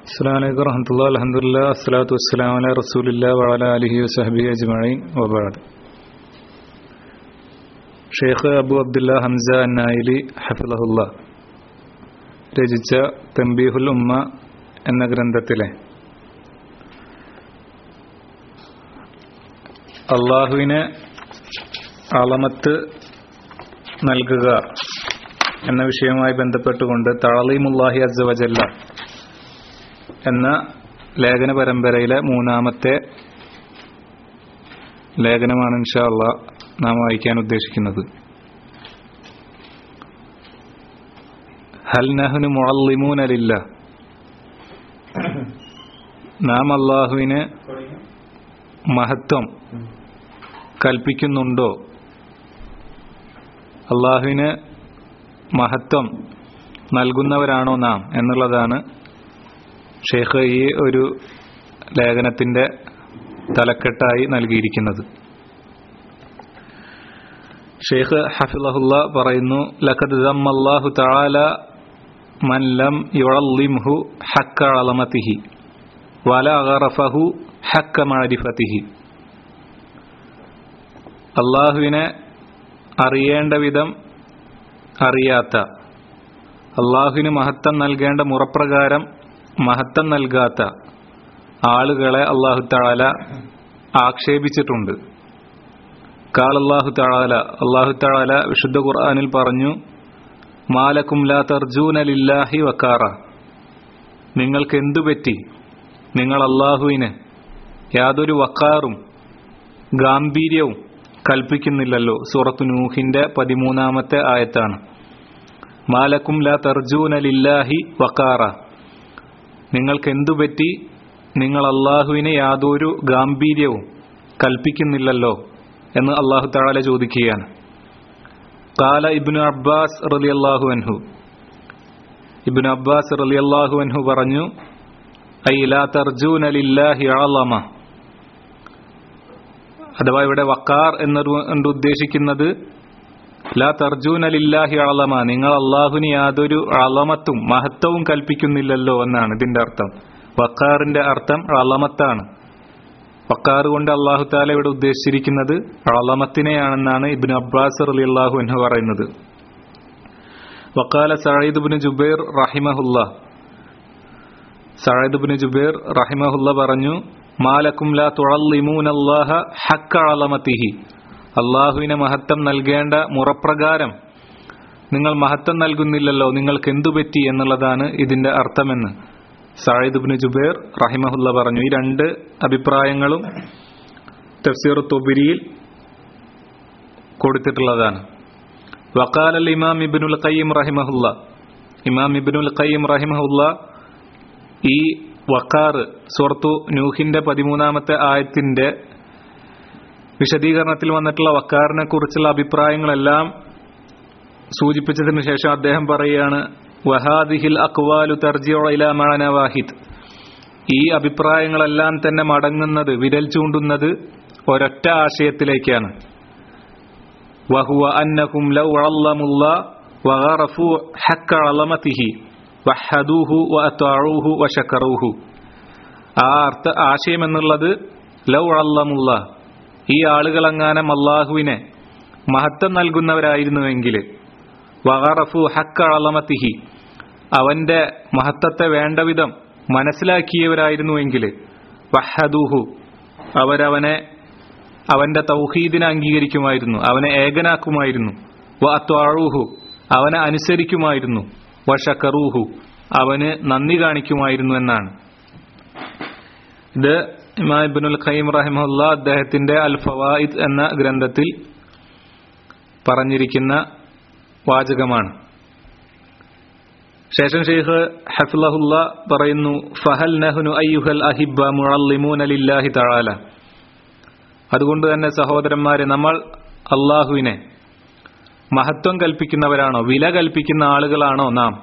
അസ്സാം വലൈക്കും വറഹമത്തുള്ള അലഹമുല്ല അസ്സലാത്തു വസ്സലാം അല റസൂലില്ല വഅല അലിഹി വസഹബി അജ്മഈൻ വബഅദ് ഷെയ്ഖ് അബു അബ്ദുല്ല ഹംസ അന്നായിലി ഹഫിളഹുല്ല രചിച്ച തംബീഹുൽ ഉമ്മ എന്ന ഗ്രന്ഥത്തിലെ അള്ളാഹുവിന് അളമത്ത് നൽകുക എന്ന വിഷയവുമായി ബന്ധപ്പെട്ടുകൊണ്ട് തളീമുല്ലാഹി അസ്വജല്ല എന്ന ലേഖന പരമ്പരയിലെ മൂന്നാമത്തെ ലേഖനമാണ് ഇൻഷാല്ല നാം വായിക്കാൻ ഉദ്ദേശിക്കുന്നത് ഹൽ നഹ്നു മുഅല്ലിമൂനലില്ല നാം അള്ളാഹുവിന് മഹത്വം കൽപ്പിക്കുന്നുണ്ടോ അള്ളാഹുവിന് മഹത്വം നൽകുന്നവരാണോ നാം എന്നുള്ളതാണ് ഷെയ്ഖ് ഈ ഒരു ലേഖനത്തിന്റെ തലക്കെട്ടായി നൽകിയിരിക്കുന്നത് ഷെയ്ഖ് ഹഫിളഹുല്ല പറയുന്നു ലഖദ് അല്ലാഹു തആല മൻ ലം യുഅല്ലിംഹു ഹക്ക അളമതിഹി വല അഗറഫഹു ഹക്ക മഅരിഫതിഹി അള്ളാഹുവിനെ അറിയേണ്ട വിധം അറിയാത്ത അള്ളാഹുവിന് മഹത്വം നൽകേണ്ട മുറപ്രകാരം മഹത്വം നൽകാത്ത ആളുകളെ അള്ളാഹു താല ആക്ഷേപിച്ചിട്ടുണ്ട് കാൽ അള്ളാഹു താല അള്ളാഹു താല വിശുദ്ധ ഖുർആാനിൽ പറഞ്ഞു മാലക്കും ലാ തർജൂന ലില്ലാഹി വക്കാറ നിങ്ങൾക്ക് എന്തു പറ്റി നിങ്ങൾ അള്ളാഹുവിന് യാതൊരു വക്കാറും ഗാംഭീര്യവും കൽപ്പിക്കുന്നില്ലല്ലോ സൂറത്തു നൂഹിന്റെ പതിമൂന്നാമത്തെ ആയത്താണ് മാലക്കും ലാ തർജൂന ലില്ലാഹി വക്കാറ നിങ്ങൾക്ക് എന്തു പറ്റി നിങ്ങൾ അള്ളാഹുവിന് യാതൊരു ഗാംഭീര്യവും കൽപ്പിക്കുന്നില്ലല്ലോ എന്ന് അള്ളാഹു താല ചോദിക്കുകയാണ് കാല ഇബ്നു അബ്ബാസ് റലി അള്ളാഹു അൻഹു ഇബ്നു അബ്ബാസ് റലി അള്ളാഹു അൻഹു പറഞ്ഞു ഐ ലാ തർജൂന ലില്ലാഹി അളമ അഥവാ ഇവിടെ വക്കാർ എന്നുകൊണ്ട് ഉദ്ദേശിക്കുന്നത് ലാ തർജൂന ലില്ലാഹി അളമ നിങ്ങൾ അള്ളാഹുവിന് യാതൊരു അളമത്തും മഹത്വവും കൽപ്പിക്കുന്നില്ലല്ലോ എന്നാണ് ഇതിന്റെ അർത്ഥം വക്കാറിന്റെ അർത്ഥം അളമത്താണ് വക്കാർ കൊണ്ട് അള്ളാഹു താല ഇവിടെ ഉദ്ദേശിച്ചിരിക്കുന്നത് അളമത്തിനെയാണെന്നാണ് ഇബിൻ അബ്ബാസ് അലി അള്ളാഹു എന്ന് പറയുന്നത് വക്കാല സഴീദ് ബിൻ ജുബൈർ റഹിമഹുല്ല സഴീദ് ബിൻ ജുബൈർ റഹിമഹുല്ല പറഞ്ഞു മാലക്കും ലാ തുഴല്ലിമൂനല്ലാഹ ഹക്ക അളമത്തിഹി അള്ളാഹുവിന് മഹത്വം നൽകേണ്ട മുറപ്രകാരം നിങ്ങൾ മഹത്വം നൽകുന്നില്ലല്ലോ നിങ്ങൾക്ക് എന്തു പറ്റി എന്നുള്ളതാണ് ഇതിന്റെ അർത്ഥമെന്ന് സായിദ് ബിൻ ജുബൈർ റഹിമഹുല്ല പറഞ്ഞു ഈ രണ്ട് അഭിപ്രായങ്ങളും തഫ്സീർ തൊബിരിയിൽ കൊടുത്തിട്ടുള്ളതാണ് വക്കാൽ അൽ ഇമാം ഇബിനുൽ ഖയ്യം റഹിമഹുല്ല ഇമാം ഇബിനുൽ ഖയ്യം റഹിമഹുല്ല ഈ വക്കാർ സുഹർത്തു നൂഹിന്റെ പതിമൂന്നാമത്തെ ആയത്തിന്റെ വിശദീകരണത്തിൽ വന്നിട്ടുള്ള വക്കാറിനെ കുറിച്ചുള്ള അഭിപ്രായങ്ങളെല്ലാം സൂചിപ്പിച്ചതിന് ശേഷം അദ്ദേഹം പറയുകയാണ് വഹാദിഹിൽ അക്വാലു തർജില മഴന വാഹിദ് ഈ അഭിപ്രായങ്ങളെല്ലാം തന്നെ മടങ്ങുന്നത് വിരൽ ചൂണ്ടുന്നത് ഒരൊറ്റ ആശയത്തിലേക്കാണ് വഹുവ അന്നഹും ലൗ അള്ളമുല്ല വഗറഫു ഹക്ക അളമതിഹി വഹദൂഹു വഅത്വാഊഹു വശക്കറൂഹു ആ അർത്ഥ ആശയം എന്നുള്ളത് ലൗ അള്ളമുല്ല ഈ ആളുകളെങ്ങാനും അള്ളാഹുവിനെ മഹത്വം നൽകുന്നവരായിരുന്നുവെങ്കിൽ വഹറഫു ഹക്ക അളമത്തിഹി അവന്റെ മഹത്വത്തെ വേണ്ട വിധം മനസ്സിലാക്കിയവരായിരുന്നുവെങ്കിൽ വഹദൂഹു അവരവനെ അവന്റെ തൗഹീദിനെ അംഗീകരിക്കുമായിരുന്നു അവനെ ഏകനാക്കുമായിരുന്നു വ അത്വാഴൂഹു അവനെ അനുസരിക്കുമായിരുന്നു വ ഷക്കറൂഹു അവന് നന്ദി കാണിക്കുമായിരുന്നു എന്നാണ് ഇത് ഇമാ ഇബ്നുൽ ഖയ്യിം റഹിമുല്ല അദ്ദേഹത്തിന്റെ അൽ ഫവായിദ് എന്ന ഗ്രന്ഥത്തിൽ പറഞ്ഞിരിക്കുന്ന വാചകമാണ് ശേഷം ഷെയ്ഖ് ഹഫ്ലഹുല്ല പറയുന്നു ഫഹൽ നഹ്നു അയ്യുഹൽ അഹിബ മുഅല്ലിമൂന ലില്ലാഹി തആല അതുകൊണ്ട് തന്നെ സഹോദരന്മാരെ നമ്മൾ അള്ളാഹുവിനെ മഹത്വം കൽപ്പിക്കുന്നവരാണോ വില കൽപ്പിക്കുന്ന ആളുകളാണോ നാം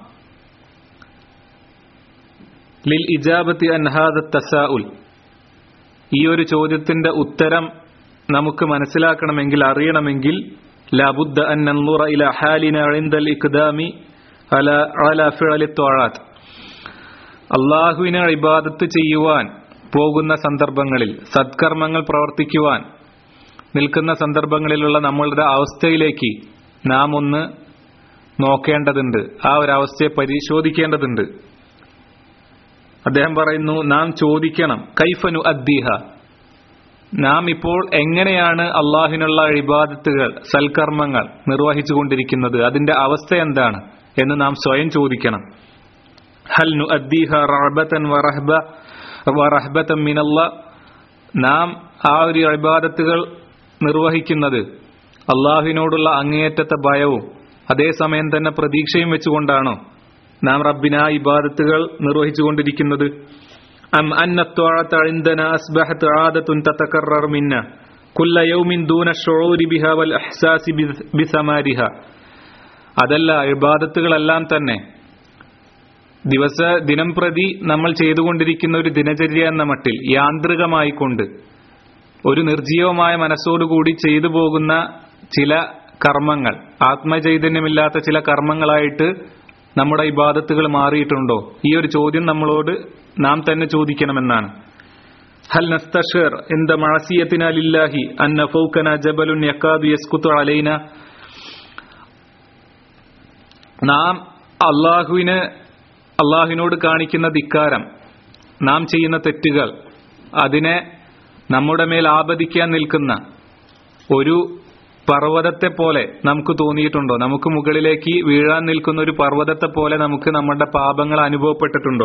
ലിൽ ഇജാബത്തി അൻഹാദ തസാഉൽ ഈ ഒരു ചോദ്യത്തിന്റെ ഉത്തരം നമുക്ക് മനസ്സിലാക്കണമെങ്കിൽ അറിയണമെങ്കിൽ ലാബുദ്ദ അൻ നൻളുറ ഇല ഹാലിന ഇൻദൽ ഇഖ്ദാമി അല അല ഫിഅലി ത്വാഴാത്ത് അള്ളാഹുവിനെ ഇബാദത്ത് ചെയ്യുവാൻ പോകുന്ന സന്ദർഭങ്ങളിൽ സത്കർമ്മങ്ങൾ പ്രവർത്തിക്കുവാൻ നിൽക്കുന്ന സന്ദർഭങ്ങളിലുള്ള നമ്മളുടെ അവസ്ഥയിലേക്ക് നാം ഒന്ന് നോക്കേണ്ടതുണ്ട് ആ ഒരു അവസ്ഥയെ പരിശോധിക്കേണ്ടതുണ്ട് അദ്ദേഹം പറയുന്നു നാം ചോദിക്കണം കൈഫനു അദ്ദീഹ നാം ഇപ്പോൾ എങ്ങനെയാണ് അള്ളാഹിനുള്ള ഇബാദത്തുകൾ സൽക്കർമ്മങ്ങൾ നിർവഹിച്ചു കൊണ്ടിരിക്കുന്നത് അതിന്റെ അവസ്ഥ എന്താണ് എന്ന് നാം സ്വയം ചോദിക്കണം ഹൽ നു അദ്ദീഹ റഹബത്തൻ വറഹബ വറഹബത്തൻ മിനല്ല നാം ആ ഒരു ഇബാദത്തുകൾ നിർവഹിക്കുന്നത് അള്ളാഹുവിനോടുള്ള അങ്ങേയറ്റത്തെ ഭയവും അതേസമയം തന്നെ പ്രതീക്ഷയും വെച്ചുകൊണ്ടാണോ നാം റബ്ബിന ഇബാദത്തുകൾ നിർവഹിച്ചുകൊണ്ടിരിക്കുന്നത് أم أن الطاعة عندنا أصبحت عادة تتكرر منا كل يوم دون الشعور بها والإحساس بثمارها അതല്ല ഇബാദത്തുകളെല്ലാം തന്നെ ദിവസ ദിനം പ്രതി നമ്മൾ ചെയ്തുകൊണ്ടിരിക്കുന്ന ഒരു ദിനചര്യ എന്ന മട്ടിൽ യാന്ത്രികമായിക്കൊണ്ട് ഒരു നിർജീവമായ മനസ്സോടുകൂടി ചെയ്തു പോകുന്ന ചില കർമ്മങ്ങൾ ആത്മചൈതന്യമില്ലാത്ത ചില കർമ്മങ്ങളായിട്ട് നമ്മുടെ ഇബാദത്തുകൾ മാറിയിട്ടുണ്ടോ ഈ ഒരു ചോദ്യം നമ്മളോട് നാം തന്നെ ചോദിക്കണമെന്നാണ് ഹൽ നസ്തഷർ എന്ത മഴസിയത്തിന ലില്ലാഹി അന്ന ഫൗക്കന ജബലുൻ യക്കാദു യസ്കുത്തു അലൈന നാം അള്ളാഹുവിന് അള്ളാഹുവിനോട് കാണിക്കുന്ന ധിക്കാരം നാം ചെയ്യുന്ന തെറ്റുകൾ അതിനെ നമ്മുടെ മേൽ ആപതിക്കാൻ നിൽക്കുന്ന ഒരു പർവ്വതത്തെ പോലെ നമുക്ക് തോന്നിയിട്ടുണ്ടോ നമുക്ക് മുകളിലേക്ക് വീഴാൻ നിൽക്കുന്ന ഒരു പർവ്വതത്തെ പോലെ നമുക്ക് നമ്മുടെ പാപങ്ങൾ അനുഭവപ്പെട്ടിട്ടുണ്ടോ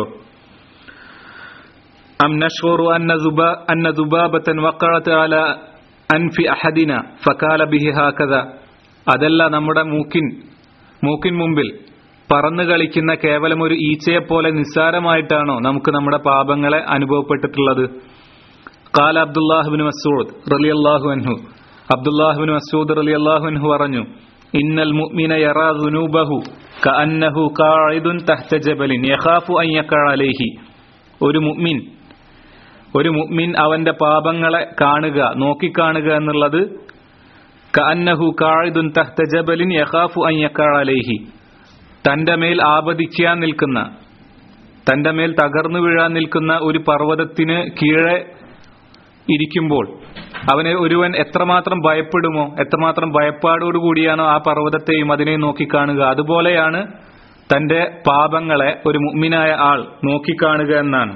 അം നഷ്വറു അന്ന ദുബ അന്ന ദുബാബത്തൻ വക്കഴത്ത് അല അൻഫി അഹദിന ഫക്കാല ബിഹി ഹാക്കഥ അതല്ല നമ്മുടെ മൂക്കിൻ മൂക്കിൻ മുമ്പിൽ പറന്നു കളിക്കുന്ന കേവലം ഒരു ഈച്ചയെ പോലെ നിസ്സാരമായിട്ടാണോ നമുക്ക് നമ്മുടെ പാപങ്ങളെ അനുഭവപ്പെട്ടിട്ടുള്ളത് കാല അബ്ദുല്ലാഹുബിൻ മസൂദ് റലിയല്ലാഹു അൻഹു അബ്ദുല്ലാഹുബിൻ മസൂദ് റലിയല്ലാഹു അൻഹു പറഞ്ഞു ഇന്നൽ മുഅ്മിന യറാ ദുനൂബഹു കഅന്നഹു ഖാഇദുൻ തഹ്ത ജബലിൻ യഖാഫു അൻ യഖഅ അലൈഹി ഒരു മുഅ്മിൻ ഒരു മുഅ്മിൻ അവന്റെ പാപങ്ങളെ കാണുക നോക്കിക്കാണുക എന്നുള്ളത് കഅന്നഹു ഖാഇദുൻ തഹ്ത ജബലിൻ യഖാഫു അൻ യഖഅ അലൈഹി തന്റെ മേൽ ആപതിക്കാൻ നിൽക്കുന്ന തന്റെ മേൽ തകർന്നു വീഴാൻ നിൽക്കുന്ന ഒരു പർവ്വതത്തിന് കീഴെ ഇരിക്കുമ്പോൾ അവനെ ഒരുവൻ എത്രമാത്രം ഭയപ്പെടുമോ എത്രമാത്രം ഭയപ്പാടോടു കൂടിയാണോ ആ പർവ്വതത്തെയും അതിനെയും നോക്കിക്കാണുക അതുപോലെയാണ് തന്റെ പാപങ്ങളെ ഒരു മുഗ്മിനായ ആൾ നോക്കിക്കാണുക എന്നാണ്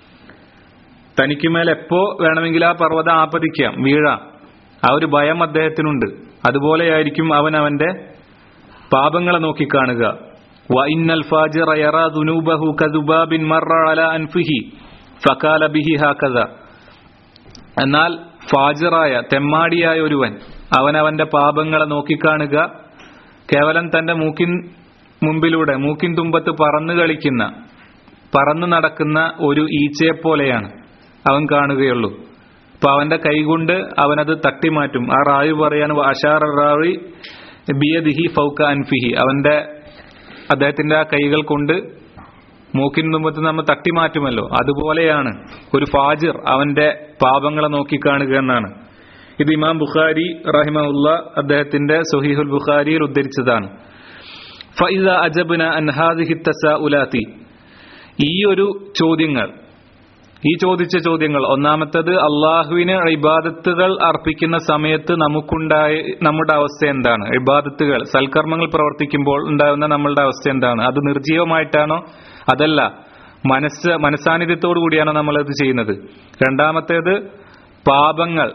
തനിക്കുമേൽ എപ്പോ വേണമെങ്കിൽ ആ പർവ്വതം ആപതിക്കാം വീഴാം ആ ഒരു ഭയം അദ്ദേഹത്തിനുണ്ട് അതുപോലെയായിരിക്കും അവൻ അവന്റെ പാപങ്ങളെ നോക്കിക്കാണുക وإن الفاجر يرى ذنوبه كذباب مر على أنفه فقال به هكذا എന്നാൽ ഫാജിറായ തെമ്മാടിയായ ഒരുവൻ അവൻ അവന്റെ പാപങ്ങളെ നോക്കിക്കാണുക കേവലം തന്റെ മൂക്കിൻ മുമ്പിലൂടെ മൂക്കിൻ തുമ്പത്ത് പറന്നു കളിക്കുന്ന പറന്നു നടക്കുന്ന ഒരു ഈച്ചയെപ്പോലെയാണ് അവൻ കാണുകയുള്ളൂ അപ്പൊ അവന്റെ കൈകൊണ്ട് അവനത് തട്ടിമാറ്റും ആ റാവി പറയാണ് അഷാർ റാവി ബിയദിഹി ഫൗക്ക അൻഫിഹി അവന്റെ അദ്ദേഹത്തിന്റെ ആ കൈകൾ കൊണ്ട് മൂക്കിന് മുമ്പത്ത് നമ്മൾ തട്ടിമാറ്റുമല്ലോ അതുപോലെയാണ് ഒരു ഫാജിർ അവന്റെ പാപങ്ങളെ നോക്കിക്കാണുക എന്നാണ് ഇത് ഇമാം ബുഖാരി റഹിമുല്ല അദ്ദേഹത്തിന്റെ സുഹീഹുൽ ബുഖാരിയിൽ ഉദ്ധരിച്ചതാണ് ഫൈസ അജബ്ന അൻഹാദിഹി ഉലാത്തി ഈ ഒരു ചോദ്യങ്ങൾ ഈ ചോദിച്ച ചോദ്യങ്ങൾ ഒന്നാമത്തത് അള്ളാഹുവിന് ഇബാദത്തുകൾ അർപ്പിക്കുന്ന സമയത്ത് നമുക്കുണ്ടായ നമ്മുടെ അവസ്ഥ എന്താണ് ഇബാദത്തുകൾ സൽക്കർമ്മങ്ങൾ പ്രവർത്തിക്കുമ്പോൾ ഉണ്ടാകുന്ന നമ്മളുടെ അവസ്ഥ എന്താണ് അത് നിർജീവമായിട്ടാണോ അതല്ല മനസ്സ് മനസാന്നിധ്യത്തോടു കൂടിയാണോ നമ്മളത് ചെയ്യുന്നത് രണ്ടാമത്തേത് പാപങ്ങൾ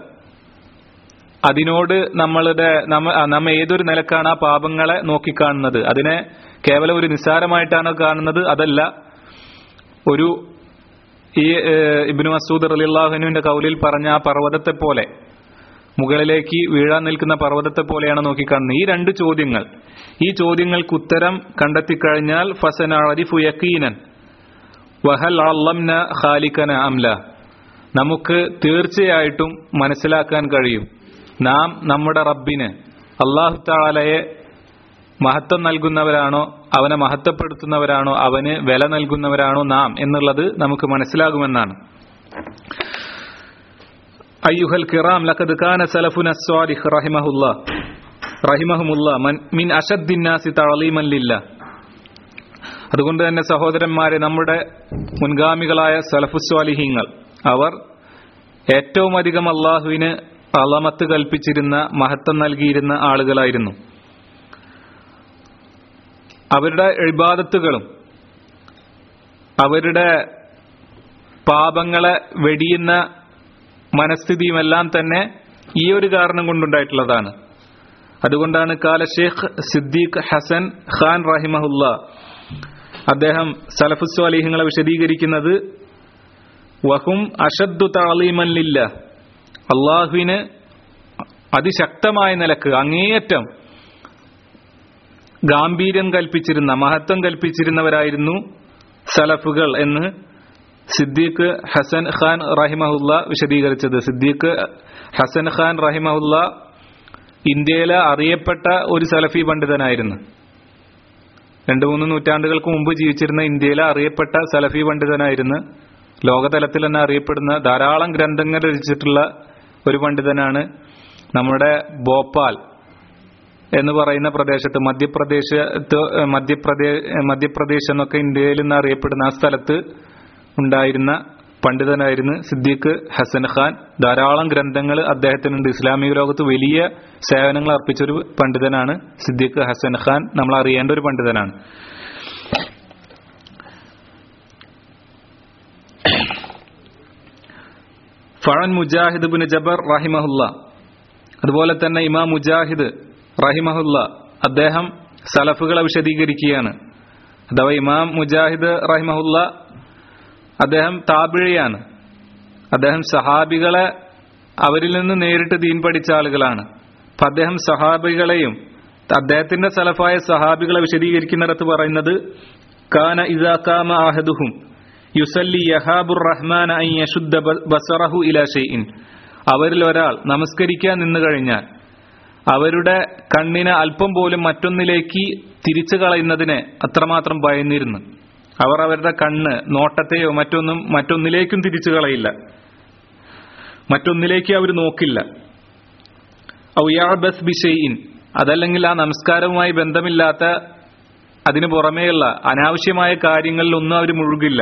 അതിനോട് നമ്മളുടെ നമ്മ നമ്മ ഏതൊരു നിലക്കാണ് ആ പാപങ്ങളെ നോക്കിക്കാണുന്നത് അതിനെ കേവലം ഒരു നിസ്സാരമായിട്ടാണോ കാണുന്നത് അതല്ല ഒരു ഈ ഇബിനു മസൂദ് അലിള്ളാഹുനുവിന്റെ കൗലിൽ പറഞ്ഞ ആ പർവ്വതത്തെ പോലെ മുകളിലേക്ക് വീഴാൻ നിൽക്കുന്ന പർവ്വതത്തെ പോലെയാണ് നോക്കിക്കാണുന്നത് ഈ രണ്ട് ചോദ്യങ്ങൾ ഈ ചോദ്യങ്ങൾക്ക് ഉത്തരം കണ്ടെത്തിക്കഴിഞ്ഞാൽ ഫസന അരിഫു യക്കീനൻ വഹൽ അള്ളംന ഖാലിക്കന അംല നമുക്ക് തീർച്ചയായിട്ടും മനസ്സിലാക്കാൻ കഴിയും നാം നമ്മുടെ റബ്ബിന് അള്ളാഹു താലയെ മഹത്വം നൽകുന്നവരാണോ അവനെ മഹത്വപ്പെടുത്തുന്നവരാണോ അവന് വില നൽകുന്നവരാണോ നാം എന്നുള്ളത് നമുക്ക് മനസ്സിലാകുമെന്നാണ് അയ്യുഹൽ കിറാം ലഖദ് കാന സലഫുന സ്വാലിഹ് റഹിമഹുല്ല റഹിമഹുമുല്ല മിൻ അഷദ്ദിന്നാസി തഅലീമൻ ലില്ല അതുകൊണ്ട് തന്നെ സഹോദരന്മാരെ നമ്മുടെ മുൻഗാമികളായ സലഫുസ്വാലിഹീങ്ങൾ അവർ ഏറ്റവും അധികം അള്ളാഹുവിന് അളമത്ത് കൽപ്പിച്ചിരുന്ന മഹത്വം നൽകിയിരുന്ന ആളുകളായിരുന്നു അവരുടെ ഇബാദത്തുകളും അവരുടെ പാപങ്ങളെ വെടിയുന്ന മനസ്ഥിതിയുമെല്ലാം തന്നെ ഈ ഒരു കാരണം കൊണ്ടുണ്ടായിട്ടുള്ളതാണ് അതുകൊണ്ടാണ് കാല ഷേഖ് സിദ്ദീഖ് ഹസൻ ഖാൻ റഹിമഹുല്ല അദ്ദേഹം സലഫുസ്വാലിഹ്യങ്ങളെ വിശദീകരിക്കുന്നത് വഹും അഷദ്ദു താളീമല്ലില്ല അള്ളാഹുവിന് അതിശക്തമായ നിലക്ക് അങ്ങേയറ്റം ഗാംഭീര്യം കൽപ്പിച്ചിരുന്ന മഹത്വം കൽപ്പിച്ചിരുന്നവരായിരുന്നു സലഫുകൾ എന്ന് സിദ്ദീഖ് ഹസൻ ഖാൻ റഹിമഹുല്ല വിശദീകരിച്ചത് സിദ്ദീഖ് ഹസൻ ഖാൻ റഹിമഹുല്ല ഇന്ത്യയിലെ അറിയപ്പെട്ട ഒരു സലഫി പണ്ഡിതനായിരുന്നു രണ്ടു മൂന്ന് നൂറ്റാണ്ടുകൾക്ക് മുമ്പ് ജീവിച്ചിരുന്ന ഇന്ത്യയിലെ അറിയപ്പെട്ട സലഫി പണ്ഡിതനായിരുന്നു ലോകതലത്തിൽ തന്നെ അറിയപ്പെടുന്ന ധാരാളം ഗ്രന്ഥങ്ങൾ രചിച്ചിട്ടുള്ള ഒരു പണ്ഡിതനാണ് നമ്മുടെ ഭോപ്പാൽ എന്ന് പറയുന്ന പ്രദേശത്ത് മധ്യപ്രദേശ് മധ്യപ്രദേശ് മധ്യപ്രദേശ് എന്നൊക്കെ ഇന്ത്യയിൽ നിന്ന് അറിയപ്പെടുന്ന ആ സ്ഥലത്ത് ഉണ്ടായിരുന്ന പണ്ഡിതനായിരുന്നു സിദ്ദീഖ് ഹസൻ ഖാൻ ധാരാളം ഗ്രന്ഥങ്ങൾ അദ്ദേഹത്തിനുണ്ട് ഇസ്ലാമിക ലോകത്ത് വലിയ സേവനങ്ങൾ അർപ്പിച്ചൊരു പണ്ഡിതനാണ് സിദ്ദീഖ് ഹസൻ ഖാൻ നമ്മൾ അറിയേണ്ട ഒരു പണ്ഡിതനാണ് ഫഴൻ മുജാഹിദ് ബിൻ ജബർ റഹിമഹുല്ല അതുപോലെ തന്നെ ഇമാം മുജാഹിദ് റഹിമഹുല്ല അദ്ദേഹം സലഫുകളെ വിശദീകരിക്കുകയാണ് അഥവാ ഇമാം മുജാഹിദ് റഹിമഹുല്ല അദ്ദേഹം താപിഴയാണ് അദ്ദേഹം സഹാബികളെ അവരിൽ നിന്ന് നേരിട്ട് ദീൻ പഠിച്ച ആളുകളാണ് അപ്പൊ അദ്ദേഹം സഹാബികളെയും അദ്ദേഹത്തിന്റെ സലഫായ സഹാബികളെ വിശദീകരിക്കുന്നിടത്ത് പറയുന്നത് കാന ഇസാക്കാമ ആഹദുഹും യുസല്ലി യഹാബുർ റഹ്മാൻ അൻ യശുദ്ധ ബസറഹു ഇലാ ഷെയ്ഇൻ അവരിൽ ഒരാൾ നമസ്കരിക്കാൻ നിന്നു കഴിഞ്ഞാൽ അവരുടെ കണ്ണിനെ അല്പം പോലും മറ്റൊന്നിലേക്ക് തിരിച്ചു കളയുന്നതിനെ അത്രമാത്രം ഭയന്നിരുന്നു അവർ അവരുടെ കണ്ണ് നോട്ടത്തെയോ മറ്റൊന്നും മറ്റൊന്നിലേക്കും തിരിച്ചു കളയില്ല മറ്റൊന്നിലേക്ക് അവർ നോക്കില്ല ഔയാബസ് ബിഷെയിൻ അതല്ലെങ്കിൽ ആ നമസ്കാരവുമായി ബന്ധമില്ലാത്ത അതിനു പുറമേയുള്ള അനാവശ്യമായ കാര്യങ്ങളിൽ ഒന്നും അവർ മുഴുകില്ല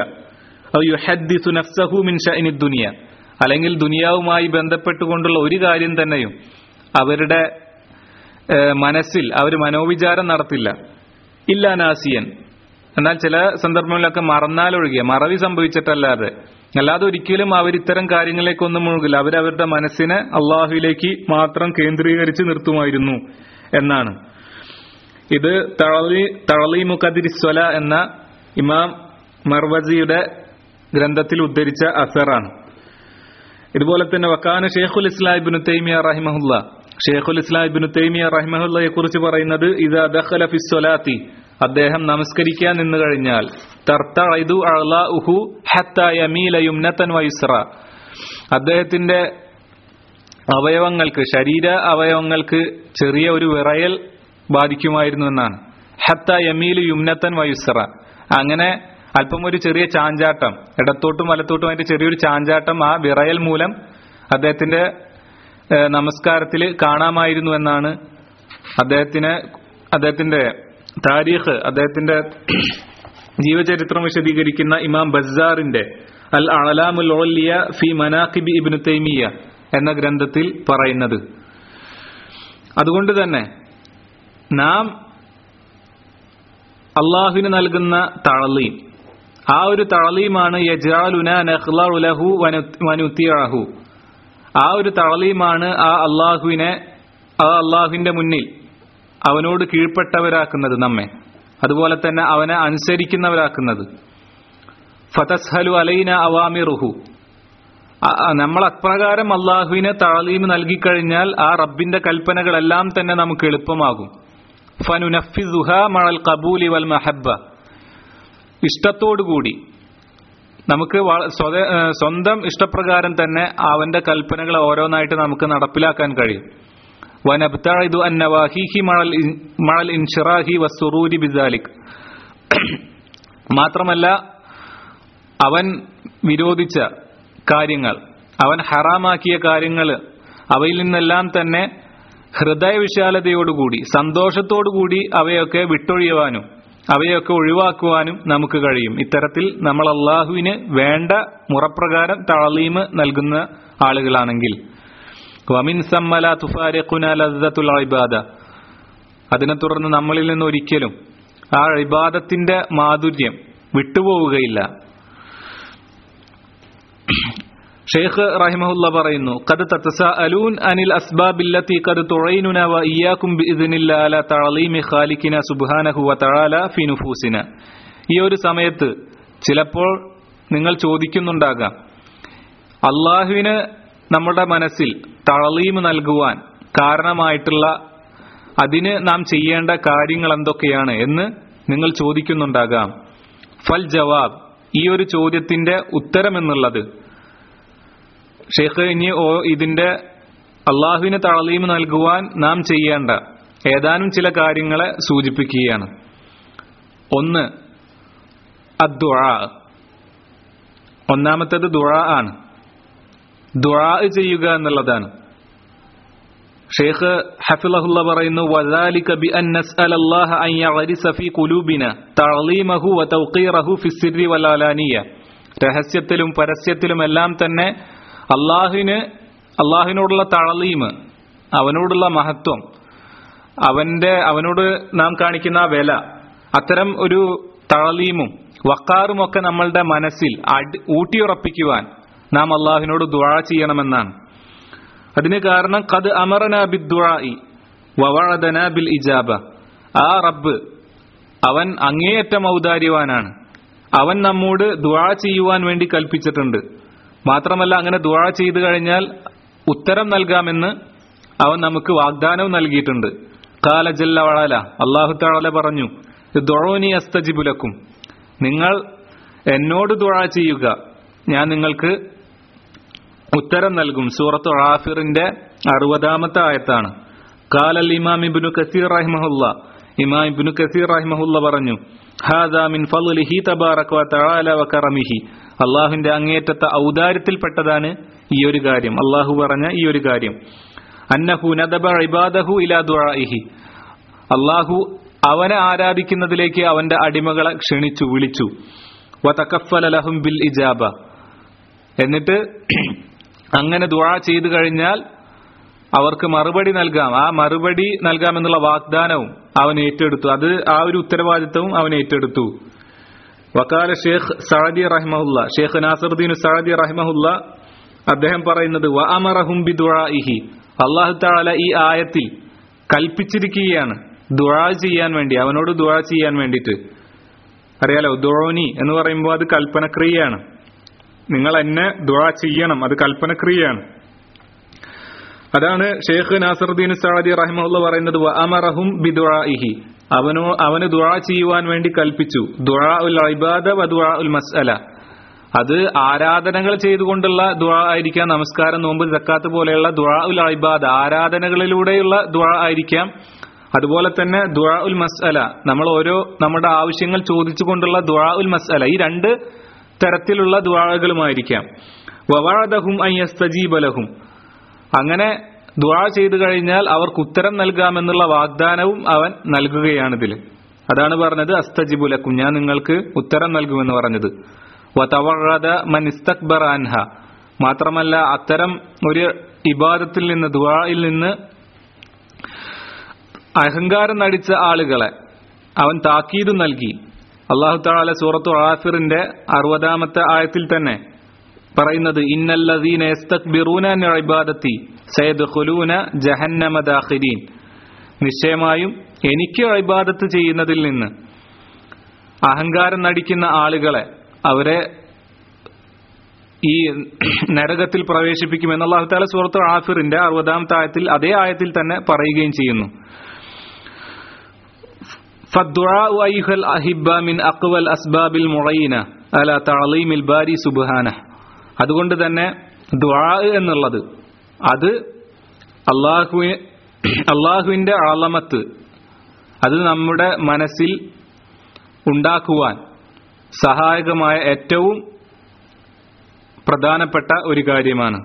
ദുനിയ അല്ലെങ്കിൽ ദുനിയാവുമായി ബന്ധപ്പെട്ടുകൊണ്ടുള്ള ഒരു കാര്യം തന്നെയും അവരുടെ മനസ്സിൽ അവർ മനോവിചാരം നടത്തില്ല ഇല്ല നാസിയൻ എന്നാൽ ചില സന്ദർഭങ്ങളിലൊക്കെ മറന്നാലൊഴികെ മറവി സംഭവിച്ചിട്ടല്ലാതെ അല്ലാതെ ഒരിക്കലും അവർ ഇത്തരം കാര്യങ്ങളിലേക്കൊന്നും മുഴുകില്ല അവരവരുടെ മനസ്സിനെ അള്ളാഹുവിലേക്ക് മാത്രം കേന്ദ്രീകരിച്ച് നിർത്തുമായിരുന്നു എന്നാണ് ഇത് തളി തളി മുഖദിരിസ്വല എന്ന ഇമാം മർവസിയുടെ ഗ്രന്ഥത്തിൽ ഉദ്ധരിച്ച അസറാണ് ഇതുപോലെ തന്നെ വക്കാന ഷെയ്ഖുൽ ഇസ്ലാം ഇബ്നു തൈമിയ റഹിമഹുല്ല ഷെയ്ഖുൽ ഇസ്ലാം ഇബ്നു തൈമിയ റഹിമഹുല്ലയെ കുറിച്ച് പറയുന്നത് ഇതാ ദഖല ഫിസ്വലാത്തി അദ്ദേഹം നമസ്കരിക്കാൻ നിന്നു കഴിഞ്ഞാൽ തർത്തഇദു അളാഉഹു ഹത്ത യമീല യുംനതൻ വയുസ്ര അദ്ദേഹത്തിന്റെ അവയവങ്ങൾക്ക് ശരീര അവയവങ്ങൾക്ക് ചെറിയ ഒരു വിറയൽ ബാധിക്കുമായിരുന്നു എന്നാണ് ഹത്ത യമീൽ യുംനത്തൻ വയുസ്ര അങ്ങനെ അല്പം ഒരു ചെറിയ ചാഞ്ചാട്ടം ഇടത്തോട്ടും വലത്തോട്ടുമായിട്ട് ചെറിയൊരു ചാഞ്ചാട്ടം ആ വിറയൽ മൂലം അദ്ദേഹത്തിന്റെ നമസ്കാരത്തിൽ കാണാമായിരുന്നു എന്നാണ് അദ്ദേഹത്തിന് അദ്ദേഹത്തിന്റെ താരീഖ് അദ്ദേഹത്തിന്റെ ജീവചരിത്രം വിശദീകരിക്കുന്ന ഇമാം ബസാറിന്റെ അൽ അലാമുൽ ഓലിയ ഫി മനാഖിബി ഇബ്നു തൈമിയ എന്ന ഗ്രന്ഥത്തിൽ പറയുന്നത് അതുകൊണ്ട് തന്നെ നാം അള്ളാഹുവിന് നൽകുന്ന തളലീം ആ ഒരു തളലീമാണ് യജാലുന നഹ്ലഹു വനുത്തിയാഹു ആ ഒരു തളലീമാണ് ആ അള്ളാഹുവിനെ ആ അള്ളാഹുവിന്റെ മുന്നിൽ അവനോട് കീഴ്പ്പെട്ടവരാക്കുന്നത് നമ്മെ അതുപോലെ തന്നെ അവനെ അനുസരിക്കുന്നവരാക്കുന്നത് ഫതസ്ഹലു അലൈന അവാമിറുഹു നമ്മൾ അപ്രകാരം അള്ളാഹുവിന് താളീം നൽകിക്കഴിഞ്ഞാൽ ആ റബ്ബിന്റെ കൽപ്പനകളെല്ലാം തന്നെ നമുക്ക് എളുപ്പമാകും ഫനുനഫിസുഹ മഴൽ കബൂലി വൽ മഹബ ഇഷ്ടത്തോടുകൂടി നമുക്ക് സ്വന്തം ഇഷ്ടപ്രകാരം തന്നെ അവന്റെ കൽപ്പനകൾ ഓരോന്നായിട്ട് നമുക്ക് നടപ്പിലാക്കാൻ കഴിയും വനബ്തഇദു അൻ നവാഹിഹി മഴൽ മഴൽ ഇൻഷിറാഹി വസ്സുറൂരി ബിദാലിക് മാത്രമല്ല അവൻ വിരോധിച്ച കാര്യങ്ങൾ അവൻ ഹറാമാക്കിയ കാര്യങ്ങൾ അവയിൽ നിന്നെല്ലാം തന്നെ ഹൃദയവിശാലതയോടുകൂടി സന്തോഷത്തോടുകൂടി അവയൊക്കെ വിട്ടൊഴിയുവാനും അവയൊക്കെ ഒഴിവാക്കുവാനും നമുക്ക് കഴിയും ഇത്തരത്തിൽ നമ്മൾ അള്ളാഹുവിന് വേണ്ട മുറപ്രകാരം തളീമ് നൽകുന്ന ആളുകളാണെങ്കിൽ വമിൻ സമ്മല തുഫാരിഖുന ലദ്ദത്തുൽ ഇബാദ അതിനെ തുടർന്ന് നമ്മളിൽ നിന്ന് ഒരിക്കലും ആ ഇബാദത്തിന്റെ മാധുര്യം വിട്ടുപോവുകയില്ല ഷെയ്ഖ് റഹിമഹുല്ല പറയുന്നു കത് തത്തസഅലൂൻ അനിൽ അസ്ബാബില്ലത്തി കത് തുഴൈനുന വ ഇയ്യാക്കും ബിഇദ്നില്ല അല തഅലീമി ഖാലിഖിന സുബ്ഹാനഹു വ തആല ഫി നുഫൂസിന ഈ ഒരു സമയത്ത് ചിലപ്പോൾ നിങ്ങൾ ചോദിക്കുന്നുണ്ടാകാം അള്ളാഹുവിന് നമ്മുടെ മനസ്സിൽ തളീം നൽകുവാൻ കാരണമായിട്ടുള്ള അതിന് നാം ചെയ്യേണ്ട കാര്യങ്ങൾ എന്തൊക്കെയാണ് എന്ന് നിങ്ങൾ ചോദിക്കുന്നുണ്ടാകാം ഫൽ ജവാബ് ഈ ഒരു ചോദ്യത്തിന്റെ ഉത്തരം എന്നുള്ളത് ഷെയ്ഖ് ഇനി ഓ- ഇതിന്റെ അള്ളാഹുവിന് തളീം നൽകുവാൻ നാം ചെയ്യേണ്ട ഏതാനും ചില കാര്യങ്ങളെ സൂചിപ്പിക്കുകയാണ് ഒന്ന് അദ്ദുആ ഒന്നാമത്തേത് ദുആ ആണ് ദുആ ചെയ്യുക എന്നുള്ളതാണ് ഷെയ്ഖ് ഹഫിളഹുല്ല പറയുന്നു വദാലിക ബി അൻ നസ്അല അല്ലാഹ അൻ യഗ്രിസ ഫീ ഖുലൂബിന തഅലീമഹു വ തൗഖീറഹു ഫി സിർരി വൽ അലാനിയ രഹസ്യത്തിലും പരസ്യത്തിലും എല്ലാം തന്നെ അള്ളാഹുവിന് അള്ളാഹുവിനോടുള്ള തളീമ് അവനോടുള്ള മഹത്വം അവന്റെ അവനോട് നാം കാണിക്കുന്ന ആ വില അത്തരം ഒരു തളീമും വക്കാറും ഒക്കെ നമ്മളുടെ മനസ്സിൽ അടി ഊട്ടിയുറപ്പിക്കുവാൻ നാം അള്ളാഹുവിനോട് ദുആ ചെയ്യണമെന്നാണ് അതിന് കാരണം കത് അമറന ബിദ്ദുആഇ വവഅദന ബിൽ ഇജാബ ആ റബ്ബ് അവൻ അങ്ങേയറ്റം ഔദാര്യവാനാണ് അവൻ നമ്മോട് ദുആ ചെയ്യുവാൻ വേണ്ടി കൽപ്പിച്ചിട്ടുണ്ട് മാത്രമല്ല അങ്ങനെ ദുആ ചെയ്തു കഴിഞ്ഞാൽ ഉത്തരം നൽകാമെന്ന് അവൻ നമുക്ക് വാഗ്ദാനവും നൽകിയിട്ടുണ്ട് കാല ജല്ല വഴല അള്ളാഹു താല പറഞ്ഞു ദുഴോനി അസ്തജിബുലക്കും നിങ്ങൾ എന്നോട് ദുആ ചെയ്യുക ഞാൻ നിങ്ങൾക്ക് ഉത്തരം നൽകും സൂറത്തു റാഫിറിന്റെ അറുപതാമത്തെ ആയത്താണ് കാലൽ ഇമാം ഇബ്നു കസീർ റഹിമഹുല്ല ഇമാം ഇബ്നു കസീർ റഹിമഹുല്ല പറഞ്ഞു ഹാദാ മിൻ ഫളിഹി തബാറക വ തആല വ കറമിഹി അള്ളാഹുവിന്റെ അങ്ങേറ്റത്തെ ഔദാര്യത്തിൽപ്പെട്ടതാണ് ഈ ഒരു കാര്യം അള്ളാഹു പറഞ്ഞ ഈ ഒരു കാര്യം അന്നഹു നദബ ഇബാദഹു ഇലാ ദുആഇഹി അള്ളാഹു അവനെ ആരാധിക്കുന്നതിലേക്ക് അവന്റെ അടിമകളെ ക്ഷണിച്ചു വിളിച്ചു വ തകഫല ലഹും ബിൽ ഇജാബ എന്നിട്ട് അങ്ങനെ ദുആ ചെയ്തു കഴിഞ്ഞാൽ അവർക്ക് മറുപടി നൽകാം ആ മറുപടി നൽകാമെന്നുള്ള വാഗ്ദാനവും അവൻ ഏറ്റെടുത്തു അത് ആ ഒരു ഉത്തരവാദിത്വവും അവൻ ഏറ്റെടുത്തു വക്കാല ഷേഖ് സഅദി റഹിമഹുല്ല ഷേഖ് നാസറുദ്ദീൻ സഅദി റഹിമഹുല്ല അദ്ദേഹം പറയുന്നത് വ അമറഹും ബി ദുആഇഹി അല്ലാഹു തആല ഈ ആയത്തിൽ കൽപ്പിച്ചിരിക്കുകയാണ് ദുആ ചെയ്യാൻ വേണ്ടി അവനോട് ദുആ ചെയ്യാൻ വേണ്ടിയിട്ട് അറിയാലോ ദുആനി എന്ന് പറയുമ്പോൾ അത് കൽപ്പനക്രിയയാണ് നിങ്ങൾ എന്നെ ദുആ ചെയ്യണം അത് കൽപ്പനക്രിയയാണ് അതാണ് ഷെയ്ഖ് നാസറുദ്ദീൻ സഅദി റഹിമഹുല്ല പറയുന്നത് വ അമറഹും ബി ദുആഇഹി അവനോ അവന് ദുആ ചെയ്യുവാൻ വേണ്ടി കൽപ്പിച്ചു ദുആ ഉൽ ഇബാദ വ ദുആ ഉൽ മസ്അല അത് ആരാധനകൾ ചെയ്തുകൊണ്ടുള്ള ദുആ ആയിരിക്കാം നമസ്കാരം നോമ്പ് സക്കാത്ത് പോലെയുള്ള ദുആ ഉൽ ഇബാദ ആരാധനകളിലൂടെയുള്ള ദുആ ആയിരിക്കാം അതുപോലെ തന്നെ ദുആ ഉൽ മസ്അല നമ്മൾ ഓരോ നമ്മുടെ ആവശ്യങ്ങൾ ചോദിച്ചുകൊണ്ടുള്ള ദുആ ഉൽ മസ്അല ഈ രണ്ട് തരത്തിലുള്ള ദുആകളുമായിരിക്കാം വവാദഹും അയ്യസ്തജീബലഹും അങ്ങനെ ദുആ ചെയ്തു കഴിഞ്ഞാൽ അവർക്ക് ഉത്തരം നൽകാമെന്നുള്ള വാഗ്ദാനവും അവൻ നൽകുകയാണിതിൽ അതാണ് പറഞ്ഞത് അസ്തജിബുലക്കും ഞാൻ നിങ്ങൾക്ക് ഉത്തരം നൽകുമെന്ന് പറഞ്ഞത് വതവറദ മൻ ഇസ്തക്ബറ അൻഹ മാത്രമല്ല അത്തരം ഒരു ഇബാദത്തിൽ നിന്ന് ദുആയിൽ നിന്ന് അഹങ്കാരം നടിച്ച ആളുകളെ അവൻ താക്കീത് നൽകി അള്ളാഹു താല സൂറത്തു ആഫിറിന്റെ അറുപതാമത്തെ ആയത്തിൽ തന്നെ പറയുന്നത് ഇന്നല്ലദീന യസ്തക്ബിറൂന അൻ ഇബാദത്തി സയദ്ഖുലൂന ജഹന്നമ ദാഖിരീൻ നിശ്ചയമായും എനിക്ക് ഇബാദത്ത് ചെയ്യുന്നതിൽ നിന്ന് അഹങ്കാരം നടിക്കുന്ന ആളുകളെ അവരെ ഈ നരകത്തിൽ പ്രവേശിപ്പിക്കുമെന്ന് അള്ളാഹു താല സൂറത്തു ആഫിറിന്റെ അറുപതാമത്തെ ആയത്തിൽ അതേ ആയത്തിൽ തന്നെ പറയുകയും ചെയ്യുന്നു فالدعاء أيها الأحبة من أقوى الأسباب المعينة على تعظيم الباري سبحانه അതുകൊണ്ട് തന്നെ ദുആ എന്നുള്ളത് അത് അള്ളാഹു അള്ളാഹുവിന്റെ ആളമത്ത് അത് നമ്മുടെ മനസ്സിൽ ഉണ്ടാക്കുവാൻ സഹായകമായ ഏറ്റവും പ്രധാനപ്പെട്ട ഒരു കാര്യമാണ്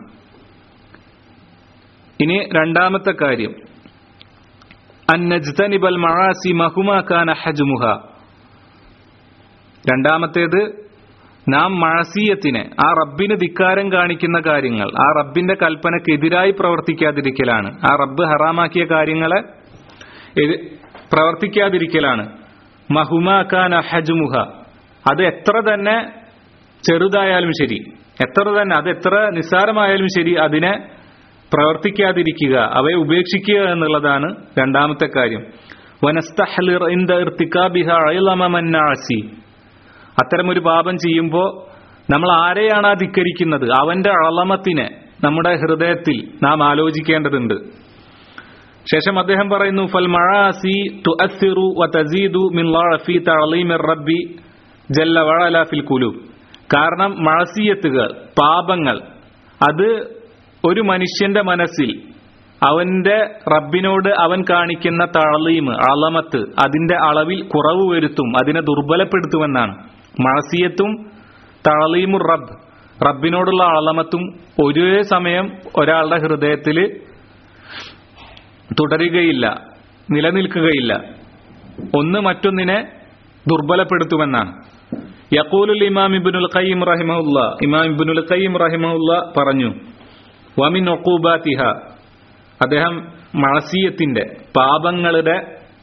ഇനി രണ്ടാമത്തെ കാര്യം അന്നജ്തനിബൽ മഴാസി മഹുമാക്കാന ഹജ്മുഹ രണ്ടാമത്തേത് നാം മഴസീയത്തിനെ ആ റബ്ബിന് ധിക്കാരം കാണിക്കുന്ന കാര്യങ്ങൾ ആ റബ്ബിന്റെ കൽപ്പനക്കെതിരായി പ്രവർത്തിക്കാതിരിക്കലാണ് ആ റബ്ബ് ഹറാമാക്കിയ കാര്യങ്ങളെ എതി- പ്രവർത്തിക്കാതിരിക്കലാണ് മഹുമാക്കാൻ അഹജുമുഹ അത് എത്ര തന്നെ ചെറുതായാലും ശരി എത്ര തന്നെ അത് എത്ര നിസ്സാരമായാലും ശരി അതിനെ പ്രവർത്തിക്കാതിരിക്കുക അവയെ ഉപേക്ഷിക്കുക എന്നുള്ളതാണ് രണ്ടാമത്തെ കാര്യം വനസ്തഹ്ലിർ ഇന്ദ ഇർത്തിക്കാബിഹ അയലമ മന്നാസി അത്തരമൊരു പാപം ചെയ്യുമ്പോൾ നമ്മൾ ആരെയാണ് ആ ധിക്കരിക്കുന്നത് അവന്റെ അളമത്തിനെ നമ്മുടെ ഹൃദയത്തിൽ നാം ആലോചിക്കേണ്ടതുണ്ട് ശേഷം അദ്ദേഹം പറയുന്നു ഫൽ മഴാസി തുഅസ്സിറു വതസീദു മിൻ ളഅഫി തഅളീമിർ റബ്ബി ജല്ല വഅല ഫിൽ ഖുലൂബ് കാരണം മഴസിയത്തുകൾ പാപങ്ങൾ അത് ഒരു മനുഷ്യന്റെ മനസ്സിൽ അവന്റെ റബ്ബിനോട് അവൻ കാണിക്കുന്ന തളീമ് അളമത്ത് അതിന്റെ അളവിൽ കുറവ് വരുത്തും അതിനെ ദുർബലപ്പെടുത്തുമെന്നാണ് മഴസിയത്തും തളീമുർ റബ്ബ് റബ്ബിനോടുള്ള അളമത്തും ഒരേ സമയം ഒരാളുടെ ഹൃദയത്തിൽ തുടരുകയില്ല നിലനിൽക്കുകയില്ല ഒന്ന് മറ്റൊന്നിനെ ദുർബലപ്പെടുത്തുമെന്നാണ് യക്കൂലുൽ ഇമാം ഇബ്നുൽ ഖയ്യിം റഹിമഹുല്ല ഇമാം ഇബ്നുൽ ഖയ്യിം റഹിമഹുല്ല പറഞ്ഞു വമിൻ ഒക്കൂബാത്തിഹ അദ്ദേഹം മഴസീയത്തിന്റെ പാപങ്ങളുടെ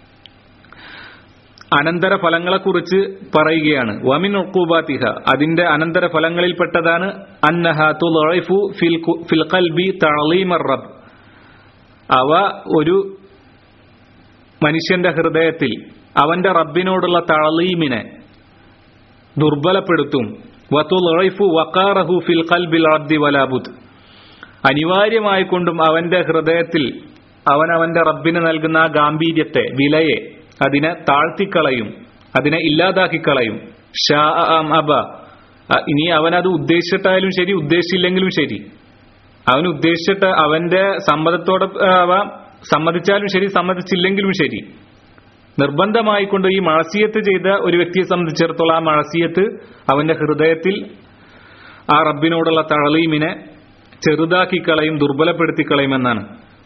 അനന്തര ഫലങ്ങളെക്കുറിച്ച് പറയുകയാണ് വമിൻ ഒക്കൂബാത്തിഹ അതിന്റെ അനന്തര ഫലങ്ങളിൽപ്പെട്ടതാണ് അന്നഹ തുളൈഫു ഫിൽ കു- ഫിൽ ഖൽബി തഅളീമർ റബ്ബ് അവ ഒരു മനുഷ്യന്റെ ഹൃദയത്തിൽ അവന്റെ റബ്ബിനോടുള്ള തളീമിനെ ദുർബലപ്പെടുത്തും വത്തുലൈഫു വക്കാറഹു ഫിൽ ഖൽബിൽ അബ്ദി വലാബുദ് അനിവാര്യമായിക്കൊണ്ടും അവന്റെ ഹൃദയത്തിൽ അവൻ അവന്റെ റബ്ബിന് നൽകുന്ന ആ ഗാംഭീര്യത്തെ വിലയെ അതിനെ താഴ്ത്തിക്കളയും അതിനെ ഇല്ലാതാക്കിക്കളയും ഷാ അം അബ അ- ഇനി അവൻ അത് ഉദ്ദേശിച്ചിട്ടായാലും ശരി ഉദ്ദേശിച്ചില്ലെങ്കിലും ശരി അവൻ ഉദ്ദേശിച്ചിട്ട് അവന്റെ സമ്മതത്തോടെ ആവാം സമ്മതിച്ചാലും ശരി സമ്മതിച്ചില്ലെങ്കിലും ശരി നിർബന്ധമായിക്കൊണ്ട് ഈ മഴസിയത്ത് ചെയ്ത ഒരു വ്യക്തിയെ സംബന്ധിച്ചിടത്തോളം ആ മഴസിയത്ത് അവന്റെ ഹൃദയത്തിൽ ആ റബ്ബിനോടുള്ള തളീമിനെ ചെറുതാക്കി കളയും ദുർബലപ്പെടുത്തി കളയുമെന്നാണ്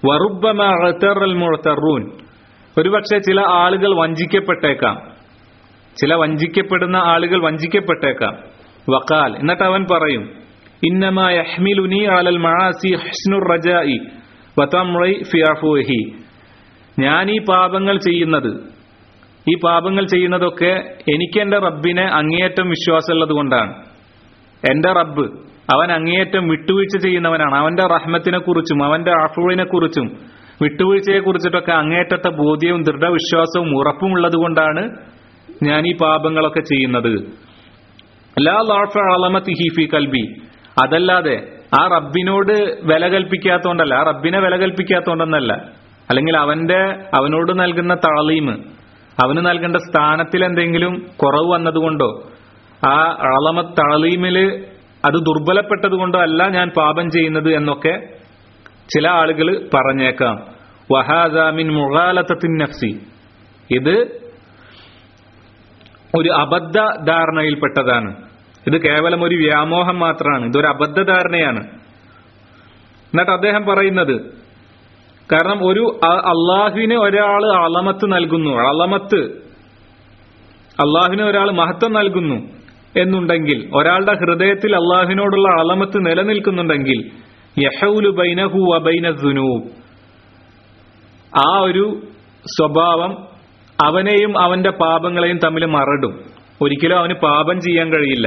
വറുബമൂൻ ഒരുപക്ഷെ ചില ആളുകൾ വഞ്ചിക്കപ്പെട്ടേക്കാം ചില വഞ്ചിക്കപ്പെടുന്ന ആളുകൾ വഞ്ചിക്കപ്പെട്ടേക്കാം വക്കാൽ എന്നിട്ട് അവൻ പറയും ഇന്നമാ യഹ്മിലുനി അലൽ മആസി ഹസ്നുർ റജാഇ വതംറി ഫി അഫ്വഹി ഞാൻ ഈ പാപങ്ങൾ ചെയ്യുന്നത് ഈ പാപങ്ങൾ ചെയ്യുന്നതൊക്കെ എനിക്ക് എന്റെ റബ്ബിനെ അങ്ങേയറ്റം വിശ്വാസമുള്ളത് കൊണ്ടാണ് എന്റെ റബ്ബ് അവൻ അങ്ങേയറ്റം വിട്ടുവീഴ്ച ചെയ്യുന്നവനാണ് അവന്റെ റഹ്മത്തിനെ കുറിച്ചും അവന്റെ അഫുവിനെ കുറിച്ചും വിട്ടുവീഴ്ചയെ കുറിച്ചിട്ടൊക്കെ അങ്ങേയറ്റത്തെ ബോധ്യവും ദൃഢവിശ്വാസവും ഉറപ്പും ഉള്ളത് കൊണ്ടാണ് ഞാൻ ഈ പാപങ്ങളൊക്കെ ചെയ്യുന്നത് ലാ ലാഫ അളമത്തിഹി ഫി കൽബി അതല്ലാതെ ആ റബ്ബിനോട് വില കൽപ്പിക്കാത്തോണ്ടല്ല ആ റബ്ബിനെ വില കൽപ്പിക്കാത്തോണ്ടെന്നല്ല അല്ലെങ്കിൽ അവന്റെ അവനോട് നൽകുന്ന താളീമ് അവന് നൽകേണ്ട സ്ഥാനത്തിൽ എന്തെങ്കിലും കുറവ് വന്നതുകൊണ്ടോ ആ അളമ താളീമില് അത് ദുർബലപ്പെട്ടത് കൊണ്ടോ അല്ല ഞാൻ പാപം ചെയ്യുന്നത് എന്നൊക്കെ ചില ആളുകൾ പറഞ്ഞേക്കാം വഹാദാമിൻ മുഗാലത്തത്തിൻ നഫ്സി ഇത് ഒരു അബദ്ധ ധാരണയിൽപ്പെട്ടതാണ് ഇത് കേവലം ഒരു വ്യാമോഹം മാത്രമാണ് ഇതൊരു അബദ്ധ ധാരണയാണ് എന്നിട്ട് അദ്ദേഹം പറയുന്നത് കാരണം ഒരു അ- അള്ളാഹുവിന് ഒരാൾ അളമത്ത് നൽകുന്നു അളമത്ത് അള്ളാഹുവിന് ഒരാൾ മഹത്വം നൽകുന്നു എന്നുണ്ടെങ്കിൽ ഒരാളുടെ ഹൃദയത്തിൽ അള്ളാഹുവിനോടുള്ള അളമത്ത് നിലനിൽക്കുന്നുണ്ടെങ്കിൽ യഹൗലു ബൈനഹു വബൈന ദുനൂബ് ആ ഒരു സ്വഭാവം അവനെയും അവന്റെ പാപങ്ങളെയും തമ്മിൽ മറടും ഒരിക്കലും അവന് പാപം ചെയ്യാൻ കഴിയില്ല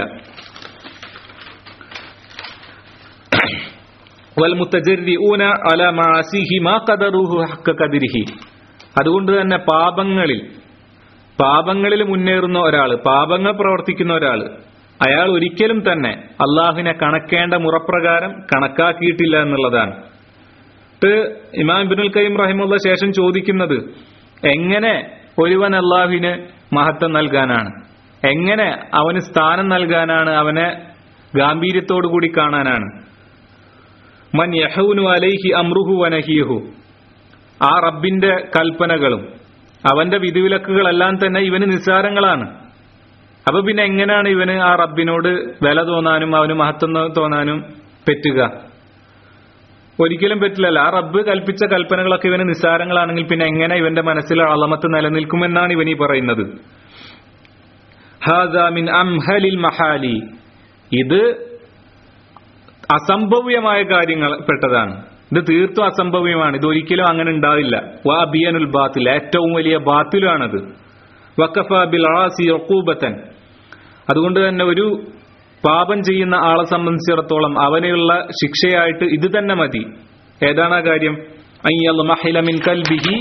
വൽമുത്തജരിഊന അല മാസിഹി മാ ഖദറുഹു ഹഖ ഖദരിഹി അതുകൊണ്ട് തന്നെ പാപങ്ങളിൽ പാപങ്ങളിൽ മുന്നേറുന്ന ഒരാൾ പാപങ്ങൾ പ്രവർത്തിക്കുന്ന ഒരാൾ അയാൾ ഒരിക്കലും തന്നെ അള്ളാഹുവിനെ കണക്കേണ്ട മുറപ്രകാരം കണക്കാക്കിയിട്ടില്ല എന്നുള്ളതാണ് ട്ട് ഇമാം ഇബ്നുൽ കയ്യിം റഹിമുള്ള ശേഷം ചോദിക്കുന്നത് എങ്ങനെ ഒരുവൻ അള്ളാഹുവിന് മഹത്വം നൽകാനാണ് എങ്ങനെ അവന് സ്ഥാനം നൽകാനാണ് അവനെ ഗാംഭീര്യത്തോടു കൂടി കാണാനാണ് മൻ യഹൂനു അലൈഹി അമ്രുഹു വനഹിയഹു ആ റബ്ബിന്റെ കൽപ്പനകളും അവന്റെ വിധിവിലക്കുകളെല്ലാം തന്നെ ഇവന് നിസ്സാരങ്ങളാണ് അപ്പൊ പിന്നെ എങ്ങനെയാണ് ഇവന് ആ റബ്ബിനോട് വില തോന്നാനും അവന് മഹത്വം തോന്നാനും പറ്റുക ഒരിക്കലും പറ്റില്ലല്ലോ ആ റബ്ബ് കൽപ്പിച്ച കൽപ്പനകളൊക്കെ ഇവന് നിസ്സാരങ്ങളാണെങ്കിൽ പിന്നെ എങ്ങനെ ഇവന്റെ മനസ്സിൽ അളമത്ത് നിലനിൽക്കുമെന്നാണ് ഇവൻ ഈ പറയുന്നത് ഹാദാ മിൻ അംഹലിൽ മഹാലി ഇത് അസംഭവ്യമായ കാര്യങ്ങൾ പെട്ടതാണ് ഇത് തീർത്തും അസംഭവ്യമാണ് ഇത് ഒരിക്കലും അങ്ങനെ ഉണ്ടാവില്ല വാ ബിയനുൽ ബാത്തിൽ ഏറ്റവും വലിയ ബാത്തിലാണത് വക്കഫ ബിൽ ആസി ഒക്കൂബത്തൻ അതുകൊണ്ട് തന്നെ ഒരു പാപം ചെയ്യുന്ന ആളെ സംബന്ധിച്ചിടത്തോളം അവനെയുള്ള ശിക്ഷയായിട്ട് ഇത് തന്നെ മതി ഏതാണ് ആ കാര്യം അയ്യൽ മഹില മിൻ കൽബിഹി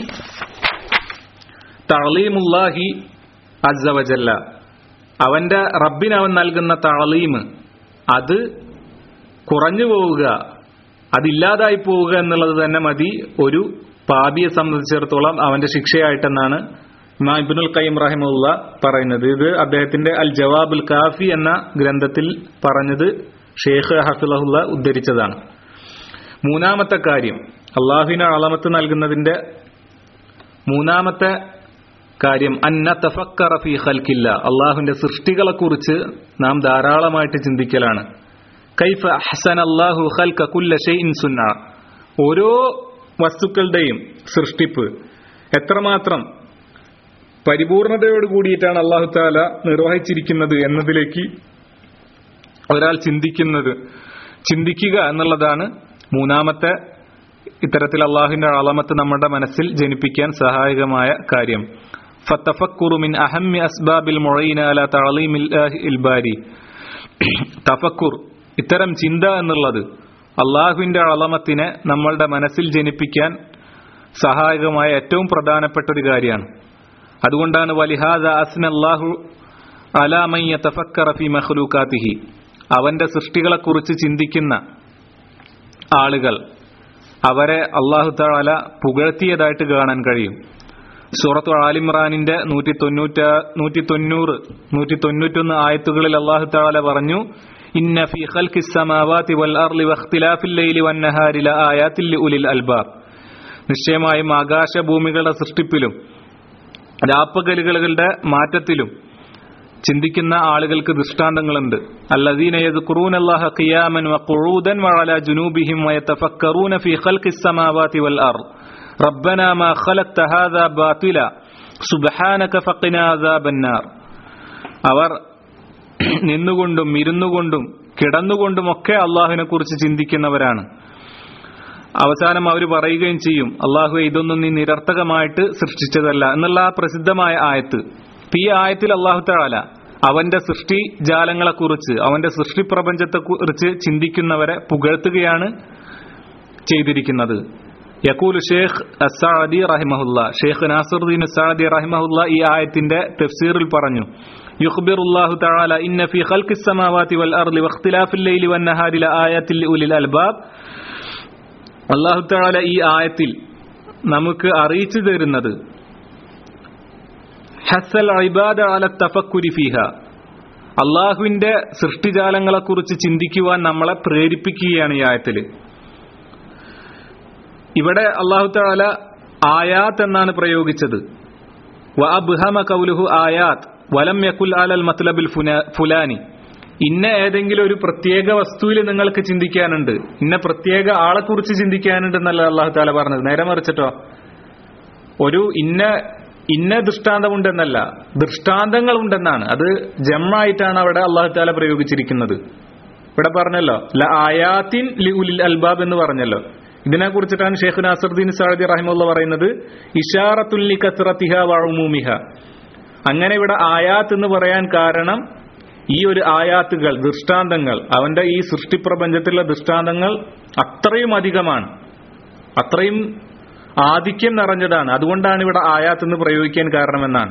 തളീമുല്ലാഹി അസവജല്ല അവന്റെ റബ്ബിന് അവൻ നൽകുന്ന തളീം അത് കുറഞ്ഞു പോവുക അതില്ലാതായി പോവുക എന്നുള്ളത് തന്നെ മതി ഒരു പാപിയെ സംബന്ധിച്ചിടത്തോളം അവന്റെ ശിക്ഷയായിട്ടെന്നാണ് ഇമാം ഇബ്നുൽ ഖയ്യിം റഹിമുള്ള പറയുന്നത് ഇത് അദ്ദേഹത്തിന്റെ അൽ ജവാബുൽ കാഫി എന്ന ഗ്രന്ഥത്തിൽ പറഞ്ഞത് ഷെയ്ഖ് ഹഫിലഹുല്ല ഉദ്ധരിച്ചതാണ് മൂന്നാമത്തെ കാര്യം അള്ളാഹുവിന് അളമത്ത് നൽകുന്നതിന്റെ മൂന്നാമത്തെ കാര്യം അന്ന തഫക്കറ ഫി ഖൽക്കില്ല അള്ളാഹുവിന്റെ സൃഷ്ടികളെ കുറിച്ച് നാം ധാരാളമായിട്ട് ചിന്തിക്കലാണ് കൈഫ അഹ്സൻ അള്ളാഹു ഖൽക കുല്ല ഷൈഇൻ സുന്ന ഓരോ വസ്തുക്കളുടെയും സൃഷ്ടിപ്പ് എത്രമാത്രം പരിപൂർണതയോട് കൂടിയിട്ടാണ് അള്ളാഹു താല നിർവഹിച്ചിരിക്കുന്നത് എന്നതിലേക്ക് ഒരാൾ ചിന്തിക്കുന്നത് ചിന്തിക്കുക എന്നുള്ളതാണ് മൂന്നാമത്തെ ഇത്തരത്തിൽ അള്ളാഹുവിന്റെ അളമത്ത് നമ്മുടെ മനസ്സിൽ ജനിപ്പിക്കാൻ സഹായകമായ കാര്യം ഫത്തഫക്കുറു മിൻ അഹമ്മി അസ്ബാബിൽ മൊഴീന അല തളീമിൽ ഇൽബാരി തഫക്കുർ ഇത്തരം ചിന്ത എന്നുള്ളത് അള്ളാഹുവിന്റെ അളമത്തിനെ നമ്മളുടെ മനസ്സിൽ ജനിപ്പിക്കാൻ സഹായകമായ ഏറ്റവും പ്രധാനപ്പെട്ട ഒരു കാര്യമാണ് അതുകൊണ്ടാണ് വലിഹാദ അസ്ന അള്ളാഹു അലാമയ്യ തഫക്കറ ഫി മഹ്ലൂക്കാത്തിഹി അവന്റെ സൃഷ്ടികളെക്കുറിച്ച് ചിന്തിക്കുന്ന ആളുകൾ അവരെ അള്ളാഹു താല പുകഴ്ത്തിയതായിട്ട് കാണാൻ കഴിയും സൂറത്തു ആലിമ്രാനിന്റെ നൂറ്റി തൊണ്ണൂറ്റ നൂറ്റി തൊണ്ണൂറ് നൂറ്റി തൊണ്ണൂറ്റൊന്ന് ആയത്തുകളിൽ അള്ളാഹു താല പറഞ്ഞു ഇന്ന ഫി ഖൽഖി സമാവാതി വൽ അർളി വഖ്തിലാഫിൽ ലൈലി വന്നഹാരി ലആയാത്തിൽ ലിഉലിൽ അൽബാബ് നിശ്ചയമായും ആകാശഭൂമികളുടെ സൃഷ്ടിപ്പിലും രാപ്പകലുകളുടെ മാറ്റത്തിലും ചിന്തിക്കുന്ന ആളുകൾക്ക് ദൃഷ്ടാന്തങ്ങളുണ്ട് അല്ലദീന യദ്കുറൂനല്ലാഹ ഖിയാമൻ വഖുഊദൻ വഅലാ ജുനൂബിഹിം വയതഫക്കറൂന ഫീ ഖൽഖിസ് സമാവാതി വൽ അർദ് റബ്ബനാ മാ ഖലഖ്ത ഹാദാ ബാതില സുബ്ഹാനക ഫഖിനാ അദാബന്നാർ അവർ നിന്നുകൊണ്ടും ഇരുന്നുകൊണ്ടും കിടന്നുകൊണ്ടുമൊക്കെ അള്ളാഹുവിനെ കുറിച്ച് ചിന്തിക്കുന്നവരാണ് അവസാനം അവർ പറയുകയും ചെയ്യും അള്ളാഹു ഇതൊന്നും നീ നിരർത്ഥകമായിട്ട് സൃഷ്ടിച്ചതല്ല എന്നുള്ള ആ പ്രസിദ്ധമായ ആയത്ത് ഈ ആയത്തിൽ അള്ളാഹു താല അവന്റെ സൃഷ്ടി ജാലങ്ങളെക്കുറിച്ച് അവന്റെ സൃഷ്ടി പ്രപഞ്ചത്തെക്കുറിച്ച് ചിന്തിക്കുന്നവരെ പുകഴ്ത്തുകയാണ് ചെയ്തിരിക്കുന്നത് യക്കൂൽ ഷേഖ് അസാദി റഹിമഹുല്ല ഷേഖ് നാസറുദ്ദീൻ അസാദി റഹിമഹുല്ല ഈ ആയത്തിന്റെ തഫ്സീറിൽ പറഞ്ഞു يخبر الله تعالى إن في خلق السماوات والأرض واختلاف الليل والنهار لآيات لأولي الألباب അള്ളാഹു താല ഈ ആയത്തിൽ നമുക്ക് അറിയിച്ചു തരുന്നത് ഹസൽ ഇബാദ അല തഫക്കുരി ഫിഹ അള്ളാഹുവിന്റെ സൃഷ്ടിജാലങ്ങളെ കുറിച്ച് ചിന്തിക്കുവാൻ നമ്മളെ പ്രേരിപ്പിക്കുകയാണ് ഈ ആയത്തിൽ ഇവിടെ അള്ളാഹു താല ആയാത്ത് എന്നാണ് പ്രയോഗിച്ചത് വ അബ്ഹമ കൗലുഹു ആയാത്ത് വലം യക്കുൽ അലൽ മത്ലബിൽ ഫുലാനി ഇന്ന ഏതെങ്കിലും ഒരു പ്രത്യേക വസ്തുവിൽ നിങ്ങൾക്ക് ചിന്തിക്കാനുണ്ട് ഇന്ന പ്രത്യേക ആളെ കുറിച്ച് ചിന്തിക്കാനുണ്ട് എന്നല്ല അള്ളാഹു താല പറഞ്ഞത് നേരെ മറിച്ചിട്ടോ ഒരു ഇന്ന ഇന്ന ദൃഷ്ടാന്തമുണ്ടെന്നല്ല ദൃഷ്ടാന്തങ്ങൾ ഉണ്ടെന്നാണ് അത് ജമ്മായിട്ടാണ് അവിടെ അള്ളാഹു താല പ്രയോഗിച്ചിരിക്കുന്നത് ഇവിടെ പറഞ്ഞല്ലോ ല ആയാത്തിൻ ലി ഉലിൽ അൽബാബ് എന്ന് പറഞ്ഞല്ലോ ഇതിനെ കുറിച്ചിട്ടാണ് ഷെയ്ഖ് നാസറുദ്ദീൻ സാദി റഹിമുള്ള പറയുന്നത് ഇഷാറത്തുല്ലി കസ്റത്തിഹ വഴുമൂമിഹ അങ്ങനെ ഇവിടെ ആയാത്ത് എന്ന് പറയാൻ കാരണം ഈ ഒരു ആയാത്തുകൾ ദൃഷ്ടാന്തങ്ങൾ അവന്റെ ഈ സൃഷ്ടിപ്രപഞ്ചത്തിലുള്ള ദൃഷ്ടാന്തങ്ങൾ അത്രയും അധികമാണ് അത്രയും ആധിക്യം നിറഞ്ഞതാണ് അതുകൊണ്ടാണ് ഇവിടെ ആയാത്ത് എന്ന് പ്രയോഗിക്കാൻ കാരണമെന്നാണ്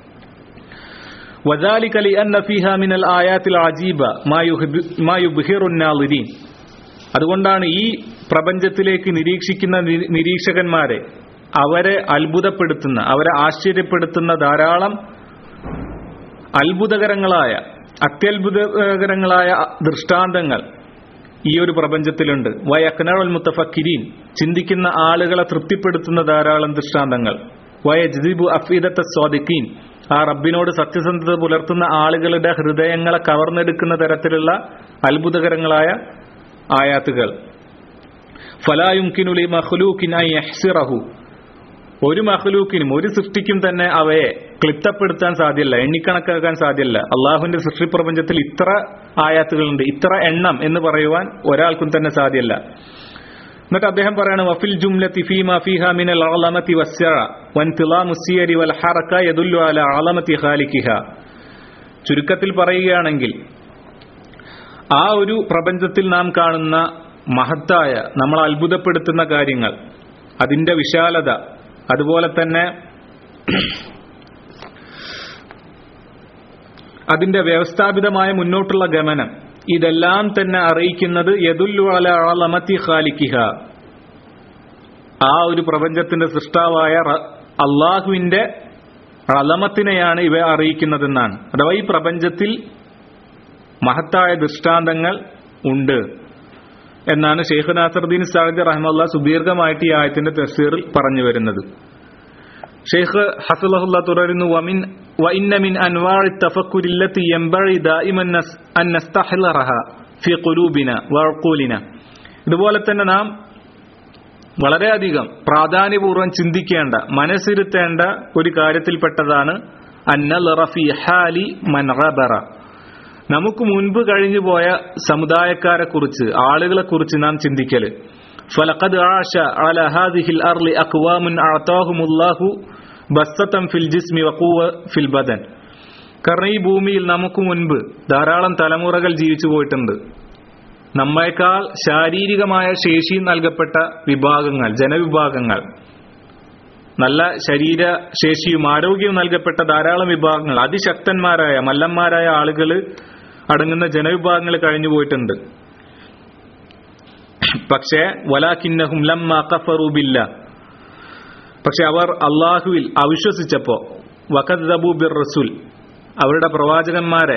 وذلك لأن فيها من الآيات العجيبة ما يبهر الناظرين അതുകൊണ്ടാണ് ഈ പ്രപഞ്ചത്തിലേക്ക് നിരീക്ഷിക്കുന്ന നിരീക്ഷകന്മാരെ അവരെ അത്ഭുതപ്പെടുത്തുന്ന അവരെ ആശ്ചര്യപ്പെടുത്തുന്ന ധാരാളം അത്ഭുതകരങ്ങളായ അത്യത്ഭുതകരങ്ങളായ ദൃഷ്ടാന്തങ്ങൾ ഈ ഒരു പ്രപഞ്ചത്തിലുണ്ട് വയക്കനൾ മുത്തഫക്കിരീൻ ചിന്തിക്കുന്ന ആളുകളെ തൃപ്തിപ്പെടുത്തുന്ന ധാരാളം ദൃഷ്ടാന്തങ്ങൾ വയജ്ദിബു അഫീദത്തെ സ്വാദിക്കീൻ ആ റബ്ബിനോട് സത്യസന്ധത പുലർത്തുന്ന ആളുകളുടെ ഹൃദയങ്ങളെ കവർന്നെടുക്കുന്ന തരത്തിലുള്ള അത്ഭുതകരങ്ങളായ ആയാത്തുകൾ ഫലായുംകിനുലി മഹ്ലൂക്കിനായി ഒരു മഹ്ലൂക്കിനും ഒരു സൃഷ്ടിക്കും തന്നെ അവയെ ക്ലിപ്തപ്പെടുത്താൻ സാധ്യമല്ല എണ്ണിക്കണക്കാക്കാൻ സാധ്യമല്ല അള്ളാഹുവിന്റെ സൃഷ്ടി പ്രപഞ്ചത്തിൽ ഇത്ര ആയാത്തുകളുണ്ട് ഇത്ര എണ്ണം എന്ന് പറയുവാൻ ഒരാൾക്കും തന്നെ സാധ്യമല്ല എന്നിട്ട് അദ്ദേഹം പറയാണ് വഫിൽ ജുംലത്തി ഫീമ ഫീഹ മിനൽ അളമതി വസ്സഅ വൻതിലാമു സിയരി വൽ ഹറക യദുല്ലു അല അളമതി ഖാലിഖിഹ ചുരുക്കത്തിൽ പറയുകയാണെങ്കിൽ ആ ഒരു പ്രപഞ്ചത്തിൽ നാം കാണുന്ന മഹത്തായ നമ്മൾ അത്ഭുതപ്പെടുത്തുന്ന കാര്യങ്ങൾ അതിന്റെ വിശാലത അതുപോലെ തന്നെ അതിന്റെ വ്യവസ്ഥാപിതമായ മുന്നോട്ടുള്ള ഗമനം ഇതെല്ലാം തന്നെ അറിയിക്കുന്നത് യദുല്ലു അല അളമതി ഖാലിഖിഹ ആ ഒരു പ്രപഞ്ചത്തിന്റെ സൃഷ്ടാവായ റ- അള്ളാഹുവിന്റെ അളമത്തിനെയാണ് ഇവ അറിയിക്കുന്നതെന്നാണ് അഥവാ ഈ പ്രപഞ്ചത്തിൽ മഹത്തായ ദൃഷ്ടാന്തങ്ങൾ ഉണ്ട് എന്നാണ് ഷെയ്ഖ് നാസറുദ്ദീൻ സാഹിദ് റഹ്മുല്ല സുദീർഘമായിട്ട് ഈ ആയത്തിന്റെ തഫ്സീറിൽ പറഞ്ഞു വരുന്നത് ഷെയ്ഖ് ഹഫിളഹുല്ല തുടരുന്നു വമിൻ വഇന്ന മിൻ അൻവാഇ التفكر التي ينبغي دائما نس- أن نستحضرها في قلوبنا وعقولنا ഇതുപോലെ തന്നെ നാം വളരെയധികം പ്രാധാന്യപൂർവ്വം ചിന്തിക്കേണ്ട മനസ്സിരുത്തേണ്ട ഒരു കാര്യത്തിൽപ്പെട്ടതാണ് അന്നൽ റഫി ഹാലി മൻഗബറ നമുക്ക് മുൻപ് കഴിഞ്ഞു പോയ സമുദായക്കാരെ കുറിച്ച് ആളുകളെ കുറിച്ച് നാം ചിന്തിക്കല് ഫലഖദ് ആശ അല ഹാദിഹിൽ അർളി അഖ്വാമുൻ അഅതാഹുമുല്ലാഹു ബസ്സതൻ ഫിൽ ജിസ്മി വഖുവ ഫിൽ ബദൻ കാരണം ഈ ഭൂമിയിൽ നമുക്ക് മുൻപ് ധാരാളം തലമുറകൾ ജീവിച്ചു പോയിട്ടുണ്ട് നമ്മേക്കാൾ ശാരീരികമായ ശേഷി നൽകപ്പെട്ട വിഭാഗങ്ങൾ ജനവിഭാഗങ്ങൾ നല്ല ശരീര ശേഷിയും ആരോഗ്യവും നൽകപ്പെട്ട ധാരാളം വിഭാഗങ്ങൾ അതിശക്തന്മാരായ മല്ലന്മാരായ ആളുകൾ അടങ്ങുന്ന ജനവിഭാഗങ്ങൾ കഴിഞ്ഞു പോയിട്ടുണ്ട് പക്ഷേ വലാക്കിന്നഹും ലമ്മ കഫറൂബില്ല പക്ഷെ അവർ അള്ളാഹുവിൽ അവിശ്വസിച്ചപ്പോ വഖദ്ദബു ബിർ റസൂൽ അവരുടെ പ്രവാചകന്മാരെ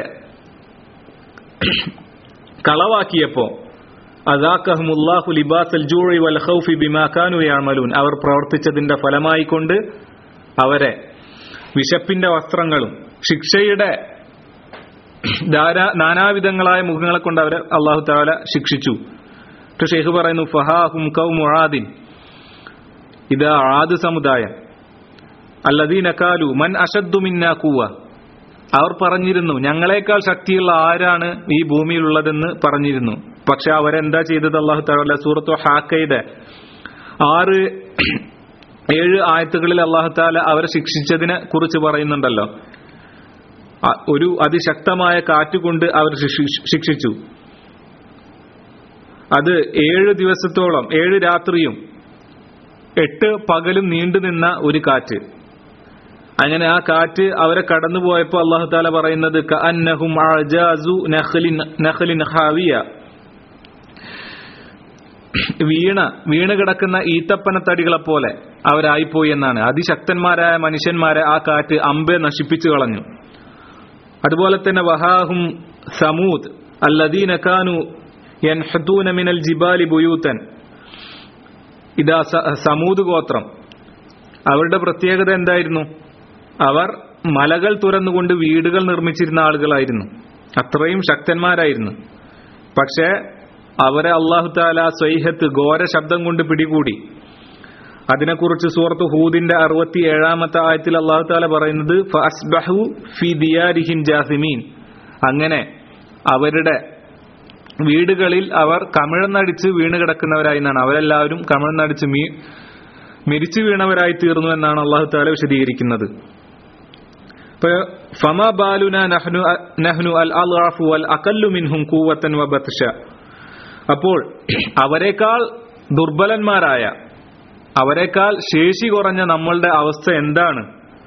കളവാക്കിയപ്പോ അദാക്കഹുമുല്ലാഹു ലിബാസൽ ജൂഴി വൽ ഖൗഫി ബിമാ കാനു യഅമലൂൻ അവർ പ്രവർത്തിച്ചതിന്റെ ഫലമായി കൊണ്ട് അവരെ വിശപ്പിന്റെ വസ്ത്രങ്ങളും ശിക്ഷയുടെ ധാരാ നാനാവിധങ്ങളായ മുഖങ്ങളെ കൊണ്ട് അവരെ അള്ളാഹു താല ശിക്ഷിച്ചു എന്നിട്ട് ഷെയ്ഖ് പറയുന്നു ഫഹാഹും കൗമു ആദിൻ ഇത് ആദ് സമുദായം അല്ലദീന കാലു മൻ അഷദ്ദു മിന്നാ കൂവ അവർ പറഞ്ഞിരുന്നു ഞങ്ങളെക്കാൾ ശക്തിയുള്ള ആരാണ് ഈ ഭൂമിയിലുള്ളതെന്ന് പറഞ്ഞിരുന്നു പക്ഷെ അവരെന്താ ചെയ്തത് അള്ളാഹു താല സൂറത്തു ഹാക്കയുടെ ആറ് ഏഴ് ആയത്തുകളിൽ അള്ളാഹു താല അവരെ ശിക്ഷിച്ചതിനെ കുറിച്ച് പറയുന്നുണ്ടല്ലോ അ- ഒരു അതിശക്തമായ കാറ്റുകൊണ്ട് അവർ ശിക്ഷി- ശിക്ഷിച്ചു അത് ഏഴ് ദിവസത്തോളം ഏഴ് രാത്രിയും എട്ട് പകലും നീണ്ടുനിന്ന ഒരു കാറ്റ് അങ്ങനെ ആ കാറ്റ് അവരെ കടന്നുപോയപ്പോ അള്ളാഹു താല പറയുന്നത് കഅന്നഹും അഅജാസു നഖ്ലിൻ നഖ്ലിൻ ഖാവിയ വീണ വീണ് കിടക്കുന്ന ഈത്തപ്പനത്തടികളെ പോലെ അവരായിപ്പോയി എന്നാണ് അതിശക്തന്മാരായ മനുഷ്യന്മാരെ ആ കാറ്റ് അമ്പെ നശിപ്പിച്ചു കളഞ്ഞു അതുപോലെ തന്നെ വഹാഹും സമൂദ് അല്ലദീന കാനു യൻഹദൂന മിനൽ ജിബാലി ബുയൂത്തൻ ഇതാ സ- സമൂദ് ഗോത്രം അവരുടെ പ്രത്യേകത എന്തായിരുന്നു അവർ മലകൾ തുറന്നുകൊണ്ട് വീടുകൾ നിർമ്മിച്ചിരുന്ന ആളുകളായിരുന്നു അത്രയും ശക്തന്മാരായിരുന്നു പക്ഷേ അവരെ അള്ളാഹു താല സ്വൈഹത്ത് ഘോര ശബ്ദം കൊണ്ട് പിടികൂടി അതിനെക്കുറിച്ച് സൂറത്ത് ഹൂദിന്റെ അറുപത്തി ഏഴാമത്തെ ആയത്തിൽ അള്ളാഹു താല പറയുന്നത് ഫഅസ്ബഹു ഫി ദിയാരിഹിം ജാസിമീൻ അങ്ങനെ അവരുടെ വീടുകളിൽ അവർ കമിഴ്ന്നടിച്ച് വീണ് കിടക്കുന്നവരായി എന്നാണ് അവരെല്ലാവരും കമിഴ്ന്നടിച്ച് മീ മരിച്ചു വീണവരായി തീർന്നു എന്നാണ് അള്ളാഹു താല വിശദീകരിക്കുന്നത് ഇപ്പൊ ഫമ ബാലുന നഹ്നു നഹ്നു അൽ അൽഅഫു വൽ അഖല്ലു മിൻഹും ഖുവത്തൻ വബത്ഷ അപ്പോൾ അവരെക്കാൾ ദുർബലന്മാരായ അവരെക്കാൾ ശേഷി കുറഞ്ഞ നമ്മളുടെ അവസ്ഥ എന്താണ്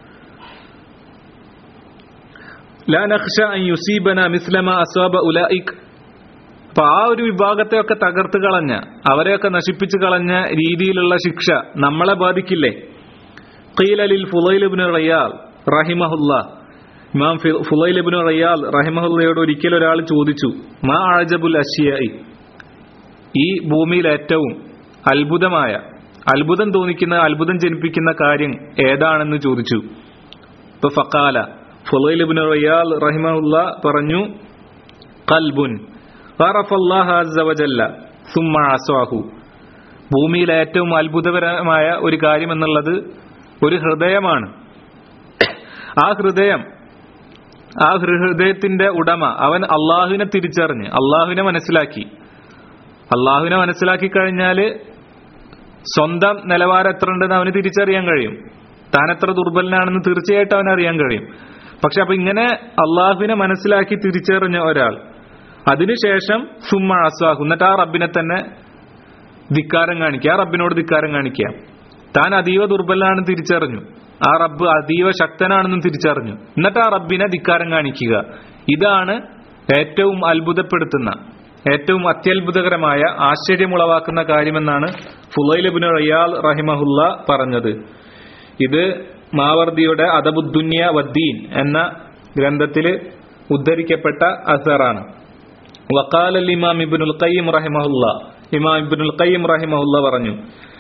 ലാ നഖ്ഷ അൻ യുസീബന മിസ്ലമ അസ്വാബ ഉലൈക് അപ്പൊ ആ ഒരു വിഭാഗത്തെയൊക്കെ തകർത്ത് കളഞ്ഞ അവരെയൊക്കെ നശിപ്പിച്ചു കളഞ്ഞ രീതിയിലുള്ള ശിക്ഷ നമ്മളെ ബാധിക്കില്ലേ ഖീലലിൽ ഫുലൈലിബ്നു റയ്യാൽ റഹിമഹുല്ല ഇമാം ഫി- ഫുലൈലിബ്നു റയ്യാൽ റഹിമഹുല്ലയോട് ഒരിക്കൽ ഒരാൾ ചോദിച്ചു മാ ആജബുൽ അഷിയായി ഈ ഭൂമിയിൽ ഏറ്റവും അത്ഭുതമായ അത്ഭുതം തോന്നിക്കുന്ന അത്ഭുതം ജനിപ്പിക്കുന്ന കാര്യം ഏതാണെന്ന് ചോദിച്ചു ഇപ്പൊ ഫക്കാല ഫുലൈലിബ്നു റയ്യാൽ റഹിമഹുല്ല പറഞ്ഞു കൽബുൻ വറഫല്ലാഹ അസ്സ വജല്ല സുമ്മ അസ്വാഹു ഭൂമിയിലെ ഏറ്റവും അത്ഭുതപരമായ ഒരു കാര്യം എന്നുള്ളത് ഒരു ഹൃദയമാണ് ആ ഹൃദയം ആ ഹൃദയത്തിന്റെ ഉടമ അവൻ അള്ളാഹുവിനെ തിരിച്ചറിഞ്ഞ് അള്ളാഹുവിനെ മനസ്സിലാക്കി അള്ളാഹുവിനെ മനസ്സിലാക്കി കഴിഞ്ഞാല് സ്വന്തം നിലവാരം എത്ര ഉണ്ടെന്ന് അവന് തിരിച്ചറിയാൻ കഴിയും താൻ എത്ര ദുർബലനാണെന്ന് തീർച്ചയായിട്ടും അവൻ അറിയാൻ കഴിയും പക്ഷെ അപ്പൊ ഇങ്ങനെ അള്ളാഹുവിനെ മനസ്സിലാക്കി തിരിച്ചറിഞ്ഞ ഒരാൾ അതിനുശേഷം സുമ്മ അസ്വാഹു എന്നിട്ട് ആ റബ്ബിനെ തന്നെ ധിക്കാരം കാണിക്കുക ആ റബ്ബിനോട് ധിക്കാരം കാണിക്കുക താൻ അതീവ ദുർബലനാണെന്ന് തിരിച്ചറിഞ്ഞു ആ റബ്ബ് അതീവ ശക്തനാണെന്നും തിരിച്ചറിഞ്ഞു എന്നിട്ട് ആ റബ്ബിനെ ധിക്കാരം കാണിക്കുക ഇതാണ് ഏറ്റവും അത്ഭുതപ്പെടുത്തുന്ന ഏറ്റവും അത്യത്ഭുതകരമായ ആശ്ചര്യമുളവാക്കുന്ന കാര്യമെന്നാണ് ഫുലൈലിബിൻ റയാൽ റഹിമഹുല്ല പറഞ്ഞത് ഇത് മാവർദിയുടെ അദബുദ്ദുന്യ വദ്ദീൻ എന്ന ഗ്രന്ഥത്തിൽ ഉദ്ധരിക്കപ്പെട്ട അസറാണ് വക്കാൽ അൽ ഇമാം ഇബ്നുൽ ഖയ്യിം റഹിമഹുല്ല ഇമാം ഇബ്നുൽ ഖയ്യിം റഹിമഹുല്ല പറഞ്ഞു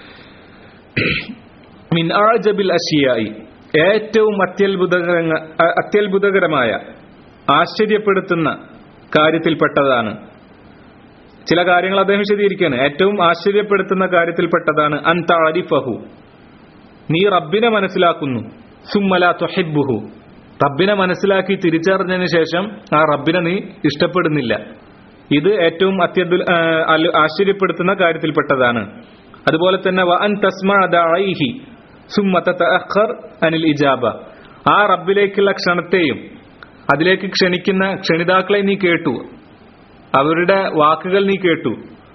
മിൻ ആജബിൽ അഷിയായി ഏറ്റവും അത്യത്ഭുതകര അത്യത്ഭുതകരമായ ആശ്ചര്യപ്പെടുത്തുന്ന കാര്യത്തിൽപ്പെട്ടതാണ് ചില കാര്യങ്ങൾ അദ്ദേഹം വിശദീകരിക്കുകയാണ് ഏറ്റവും ആശ്ചര്യപ്പെടുത്തുന്ന കാര്യത്തിൽപ്പെട്ടതാണ് അൻ താരിഫഹു നീ റബ്ബിനെ മനസ്സിലാക്കുന്നു സുമ്മല തൊഹിബുഹു റബ്ബിനെ മനസ്സിലാക്കി തിരിച്ചറിഞ്ഞതിന് ശേഷം ആ റബ്ബിനെ നീ ഇഷ്ടപ്പെടുന്നില്ല ഇത് ഏറ്റവും അത്യദ്ഭു ആശ്ചര്യപ്പെടുത്തുന്ന കാര്യത്തിൽപ്പെട്ടതാണ് അതുപോലെ തന്നെ വ അൻ തസ്മഅദാഇഹി സുമ്മ തതഅഖർ അനിൽ ഇജാബ ആ റബ്ബിലേക്കുള്ള ക്ഷണത്തെയും അതിലേക്ക് ക്ഷണിക്കുന്ന ക്ഷണിതാക്കളെ നീ കേട്ടു അവരുടെ വാക്കുകൾ നീ കേട്ടു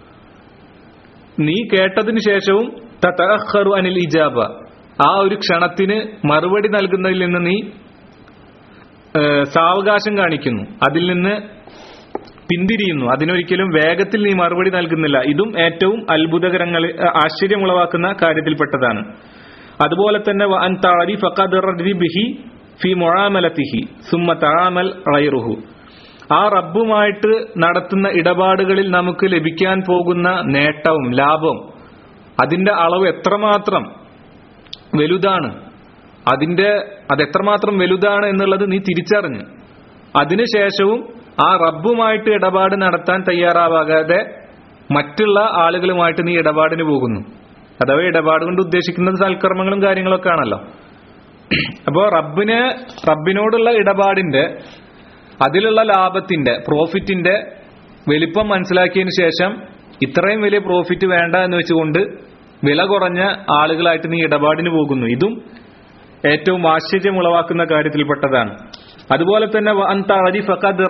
നീ കേട്ടതിന് ശേഷവും തതഅഖറു അനിൽ ഇജാബ ആ ഒരു ക്ഷണത്തിന് മറുപടി നൽകുന്നതിൽ നിന്ന് നീ ഏഹ്, സാവകാശം കാണിക്കുന്നു അതിൽ നിന്ന് പിന്തിരിയുന്നു അതിനൊരിക്കലും വേഗത്തിൽ നീ മറുപടി നൽകുന്നില്ല ഇതും ഏറ്റവും അത്ഭുതകരങ്ങൾ ആശ്ചര്യമുളവാക്കുന്ന കാര്യത്തിൽപ്പെട്ടതാണ് അതുപോലെ തന്നെ വ അൻ താരിഫ ഖദ്റ ബിഹി ഫി മുആമലതിഹി സുമ്മ തആമൽ ഗൈറുഹു ആ റബ്ബുമായിട്ട് നടത്തുന്ന ഇടപാടുകളിൽ നമുക്ക് ലഭിക്കാൻ പോകുന്ന നേട്ടവും ലാഭവും അതിന്റെ അളവ് എത്രമാത്രം വലുതാണ് അതിന്റെ അതെത്രമാത്രം വലുതാണ് എന്നുള്ളത് നീ തിരിച്ചറിഞ്ഞ് അതിനുശേഷവും ആ റബ്ബുമായിട്ട് ഇടപാട് നടത്താൻ തയ്യാറാവാകാതെ മറ്റുള്ള ആളുകളുമായിട്ട് നീ ഇടപാടിന് പോകുന്നു അഥവാ ഇടപാട് കൊണ്ട് ഉദ്ദേശിക്കുന്നത് സൽക്കർമ്മങ്ങളും കാര്യങ്ങളൊക്കെ ആണല്ലോ അപ്പോ റബ്ബിന് റബ്ബിനോടുള്ള ഇടപാടിന്റെ അതിലുള്ള ലാഭത്തിന്റെ പ്രോഫിറ്റിന്റെ വലിപ്പം മനസ്സിലാക്കിയതിനു ശേഷം ഇത്രയും വലിയ പ്രോഫിറ്റ് വേണ്ട എന്ന് വെച്ചുകൊണ്ട് വില കുറഞ്ഞ ആളുകളായിട്ട് നീ ഇടപാടിന് പോകുന്നു ഇതും ഏറ്റവും ആശ്ചര്യമുളവാക്കുന്ന കാര്യത്തിൽപ്പെട്ടതാണ് അതുപോലെ തന്നെ വ അൻ തഅരിഫ ഖദ്റ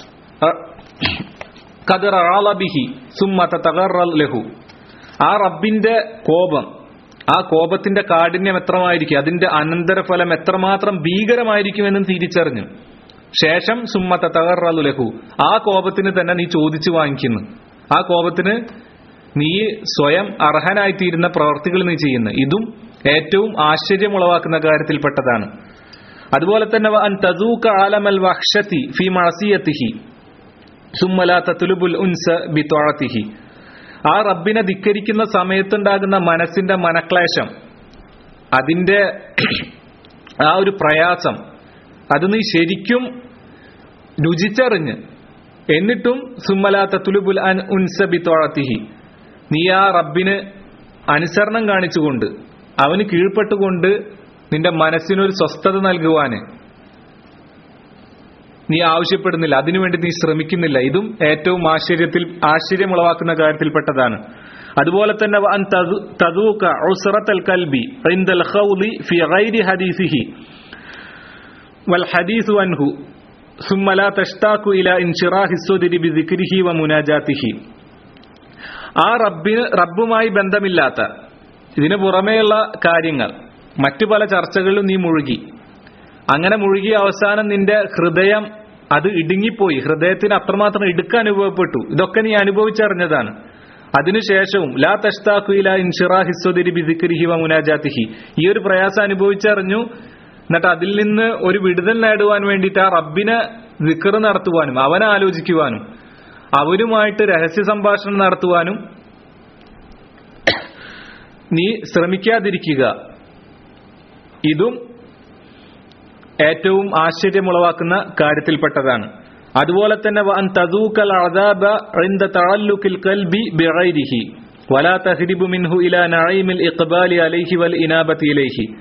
ഖദ്റ അളബിഹി സുമ്മ തതഗറൽ ലഹു ആ റബ്ബിന്റെ കോപം ആ കോപത്തിന്റെ കാഠിന്യം എത്രമായിരിക്കും അതിന്റെ അനന്തരഫലം എത്രമാത്രം ഭീകരമായിരിക്കുമെന്നും തിരിച്ചറിഞ്ഞു ശേഷം സുമ്മത്ത തകർറലു ലഹു ആ കോപത്തിന് തന്നെ നീ ചോദിച്ചു വാങ്ങിക്കുന്നു ആ കോപത്തിന് നീ സ്വയം അർഹനായിത്തീരുന്ന പ്രവർത്തികൾ നീ ചെയ്യുന്നു ഇതും ഏറ്റവും ആശ്ചര്യമുളവാക്കുന്ന കാര്യത്തിൽപ്പെട്ടതാണ് അതുപോലെ തന്നെ വ അൻ തദൂക ആലമൽ വഹ്ഷതി ഫി മഅസിയതിഹി സുമ്മ ലാ തത്ലുബുൽ ഉൻസ ബി ത്വഅതിഹി ആ റബ്ബിനെ ധിക്കരിക്കുന്ന സമയത്തുണ്ടാകുന്ന മനസ്സിന്റെ മനക്ലേശം അതിന്റെ ആ ഒരു പ്രയാസം അത് നീ ശരിക്കും രുചിച്ചറിഞ്ഞ് എന്നിട്ടും സുമ്മലാത്ത തുലുബുൽ അൻ ഉൻസബി തോഴത്തിഹി നീ ആ റബ്ബിന് അനുസരണം കാണിച്ചുകൊണ്ട് അവന് കീഴ്പ്പെട്ടുകൊണ്ട് നിന്റെ മനസ്സിനൊരു സ്വസ്ഥത നൽകുവാന് നീ ആവശ്യപ്പെടുന്നില്ല അതിനുവേണ്ടി നീ ശ്രമിക്കുന്നില്ല ഇതും ഏറ്റവും ആശ്ചര്യത്തിൽ ആശ്ചര്യമുളവാക്കുന്ന കാര്യത്തിൽപ്പെട്ടതാണ് അതുപോലെ തന്നെ വ അൻ തദു- തദൂക ഉസ്റത്തൽ കൽബി ഇൻദൽ ഖൗലി ഫി ഗൈരി ഹദീസിഹി വൽ ഹദീസു അൻഹു ثم لا تشتاق إلى انشراح الصدر بذكره ومناجاته ആ റബ്ബിന് റബ്ബുമായി ബന്ധമില്ലാത്ത ഇതിനു പുറമേയുള്ള കാര്യങ്ങൾ മറ്റു പല ചർച്ചകളിലും നീ മുഴുകി അങ്ങനെ മുഴുകിയ അവസാനം നിന്റെ ഹൃദയം അത് ഇടുങ്ങിപ്പോയി ഹൃദയത്തിന് അത്രമാത്രം ഇടുക്ക അനുഭവപ്പെട്ടു ഇതൊക്കെ നീ അനുഭവിച്ചറിഞ്ഞതാണ് അതിനുശേഷവും ലാ തഷ്താഖുല ഇൻഷിറാഹിസ്വദിരി ബിദിക്രിഹി വ മുനാജാത്തിഹി ഈ ഒരു പ്രയാസം അനുഭവിച്ചറിഞ്ഞു എന്നിട്ട് അതിൽ നിന്ന് ഒരു വിടുതൽ നേടുവാൻ വേണ്ടിയിട്ട് ആ റബ്ബിനെ വിക്കറ് നടത്തുവാനും അവനെ ആലോചിക്കുവാനും അവരുമായിട്ട് രഹസ്യ സംഭാഷണം നടത്തുവാനും നീ ശ്രമിക്കാതിരിക്കുക ഇതും ഏറ്റവും ആശ്ചര്യമുളവാക്കുന്ന കാര്യത്തിൽപ്പെട്ടതാണ് അതുപോലെ തന്നെ വഅൻ തദൂക്കൽ അദാബ عند تعلق القلب بغيره ولا تهرب منه الى نعيم الاقبال عليه والانابه اليه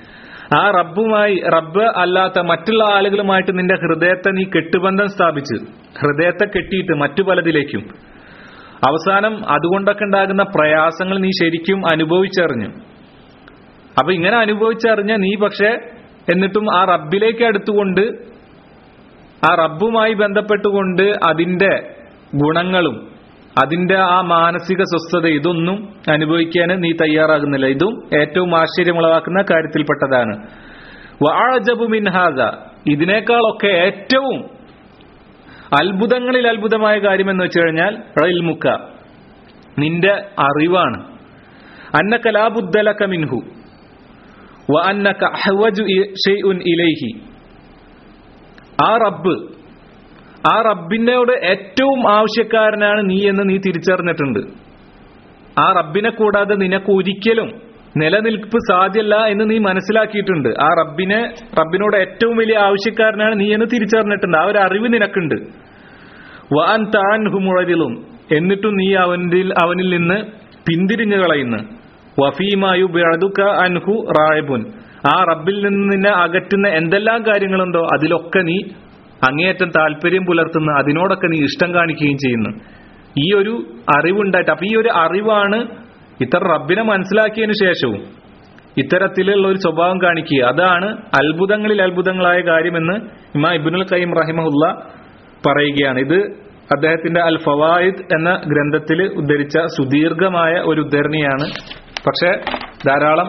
ആ റബ്ബുമായി റബ്ബ് അല്ലാത്ത മറ്റുള്ള ആളുകളുമായിട്ട് നിന്റെ ഹൃദയത്തെ നീ കെട്ടുബന്ധം സ്ഥാപിച്ച് ഹൃദയത്തെ കെട്ടിയിട്ട് മറ്റു പലതിലേക്കും അവസാനം അതുകൊണ്ടൊക്കെ ഉണ്ടാകുന്ന പ്രയാസങ്ങൾ നീ ശരിക്കും അനുഭവിച്ചറിഞ്ഞു അപ്പൊ ഇങ്ങനെ അനുഭവിച്ചറിഞ്ഞ നീ പക്ഷെ എന്നിട്ടും ആ റബ്ബിലേക്ക് അടുത്തുകൊണ്ട് ആ റബ്ബുമായി ബന്ധപ്പെട്ടുകൊണ്ട് അതിന്റെ ഗുണങ്ങളും അതിന്റെ ആ മാനസിക സ്വസ്ഥത ഇതൊന്നും അനുഭവിക്കാൻ നീ തയ്യാറാകുന്നില്ല ഇതും ഏറ്റവും ആശ്ചര്യമുളവാക്കുന്ന കാര്യത്തിൽപ്പെട്ടതാണ് വഅഅജബു മിൻ ഹാദ ഇതിനേക്കാളൊക്കെ ഏറ്റവും അത്ഭുതങ്ങളിൽ അത്ഭുതമായ കാര്യം എന്ന് വെച്ച് കഴിഞ്ഞാൽ ഇൽമുക്ക നിന്റെ അറിവാണ് അന്നക ലാബുദ്ദലക മിൻഹു വ അന്നക അഹ്വജു ഇ- ഷൈഉൻ ഇലൈഹി ആ റബ്ബ് ആ റബ്ബിനോട് ഏറ്റവും ആവശ്യക്കാരനാണ് നീ എന്ന് നീ തിരിച്ചറിഞ്ഞിട്ടുണ്ട് ആ റബ്ബിനെ കൂടാതെ നിനക്ക് ഒരിക്കലും നിലനിൽപ്പ് സാധ്യല്ല എന്ന് നീ മനസ്സിലാക്കിയിട്ടുണ്ട് ആ റബ്ബിനെ റബ്ബിനോട് ഏറ്റവും വലിയ ആവശ്യക്കാരനാണ് നീ എന്ന് തിരിച്ചറിഞ്ഞിട്ടുണ്ട് ആ ഒരു അറിവ് നിനക്കുണ്ട് വാൻ താൻ മുഴതിലും എന്നിട്ടും നീ അവനിൽ അവനിൽ നിന്ന് പിന്തിരിഞ്ഞു കളയുന്നു വഫീമായു ബിഅദുക അൻഹു റായിബുൻ ആ റബ്ബിൽ നിന്ന് നിന്നെ അകറ്റുന്ന എന്തെല്ലാം കാര്യങ്ങളുണ്ടോ അതിലൊക്കെ നീ അങ്ങേയറ്റം താല്പര്യം പുലർത്തുന്ന അതിനോടൊക്കെ നീ ഇഷ്ടം കാണിക്കുകയും ചെയ്യുന്നു ഈ ഒരു അറിവുണ്ടായിട്ട് അപ്പൊ ഈ ഒരു അറിവാണ് ഇത്ര റബ്ബിനെ മനസ്സിലാക്കിയതിനു ശേഷവും ഇത്തരത്തിലുള്ള ഒരു സ്വഭാവം കാണിക്കുക അതാണ് അത്ഭുതങ്ങളിൽ അത്ഭുതങ്ങളായ കാര്യമെന്ന് ഇമാ ഇബ്നുൽ ഖയ്യിം റഹിമഹുല്ല പറയുകയാണ് ഇത് അദ്ദേഹത്തിന്റെ അൽ ഫവായിദ് എന്ന ഗ്രന്ഥത്തിൽ ഉദ്ധരിച്ച സുദീർഘമായ ഒരു ഉദ്ധരണിയാണ് പക്ഷെ ധാരാളം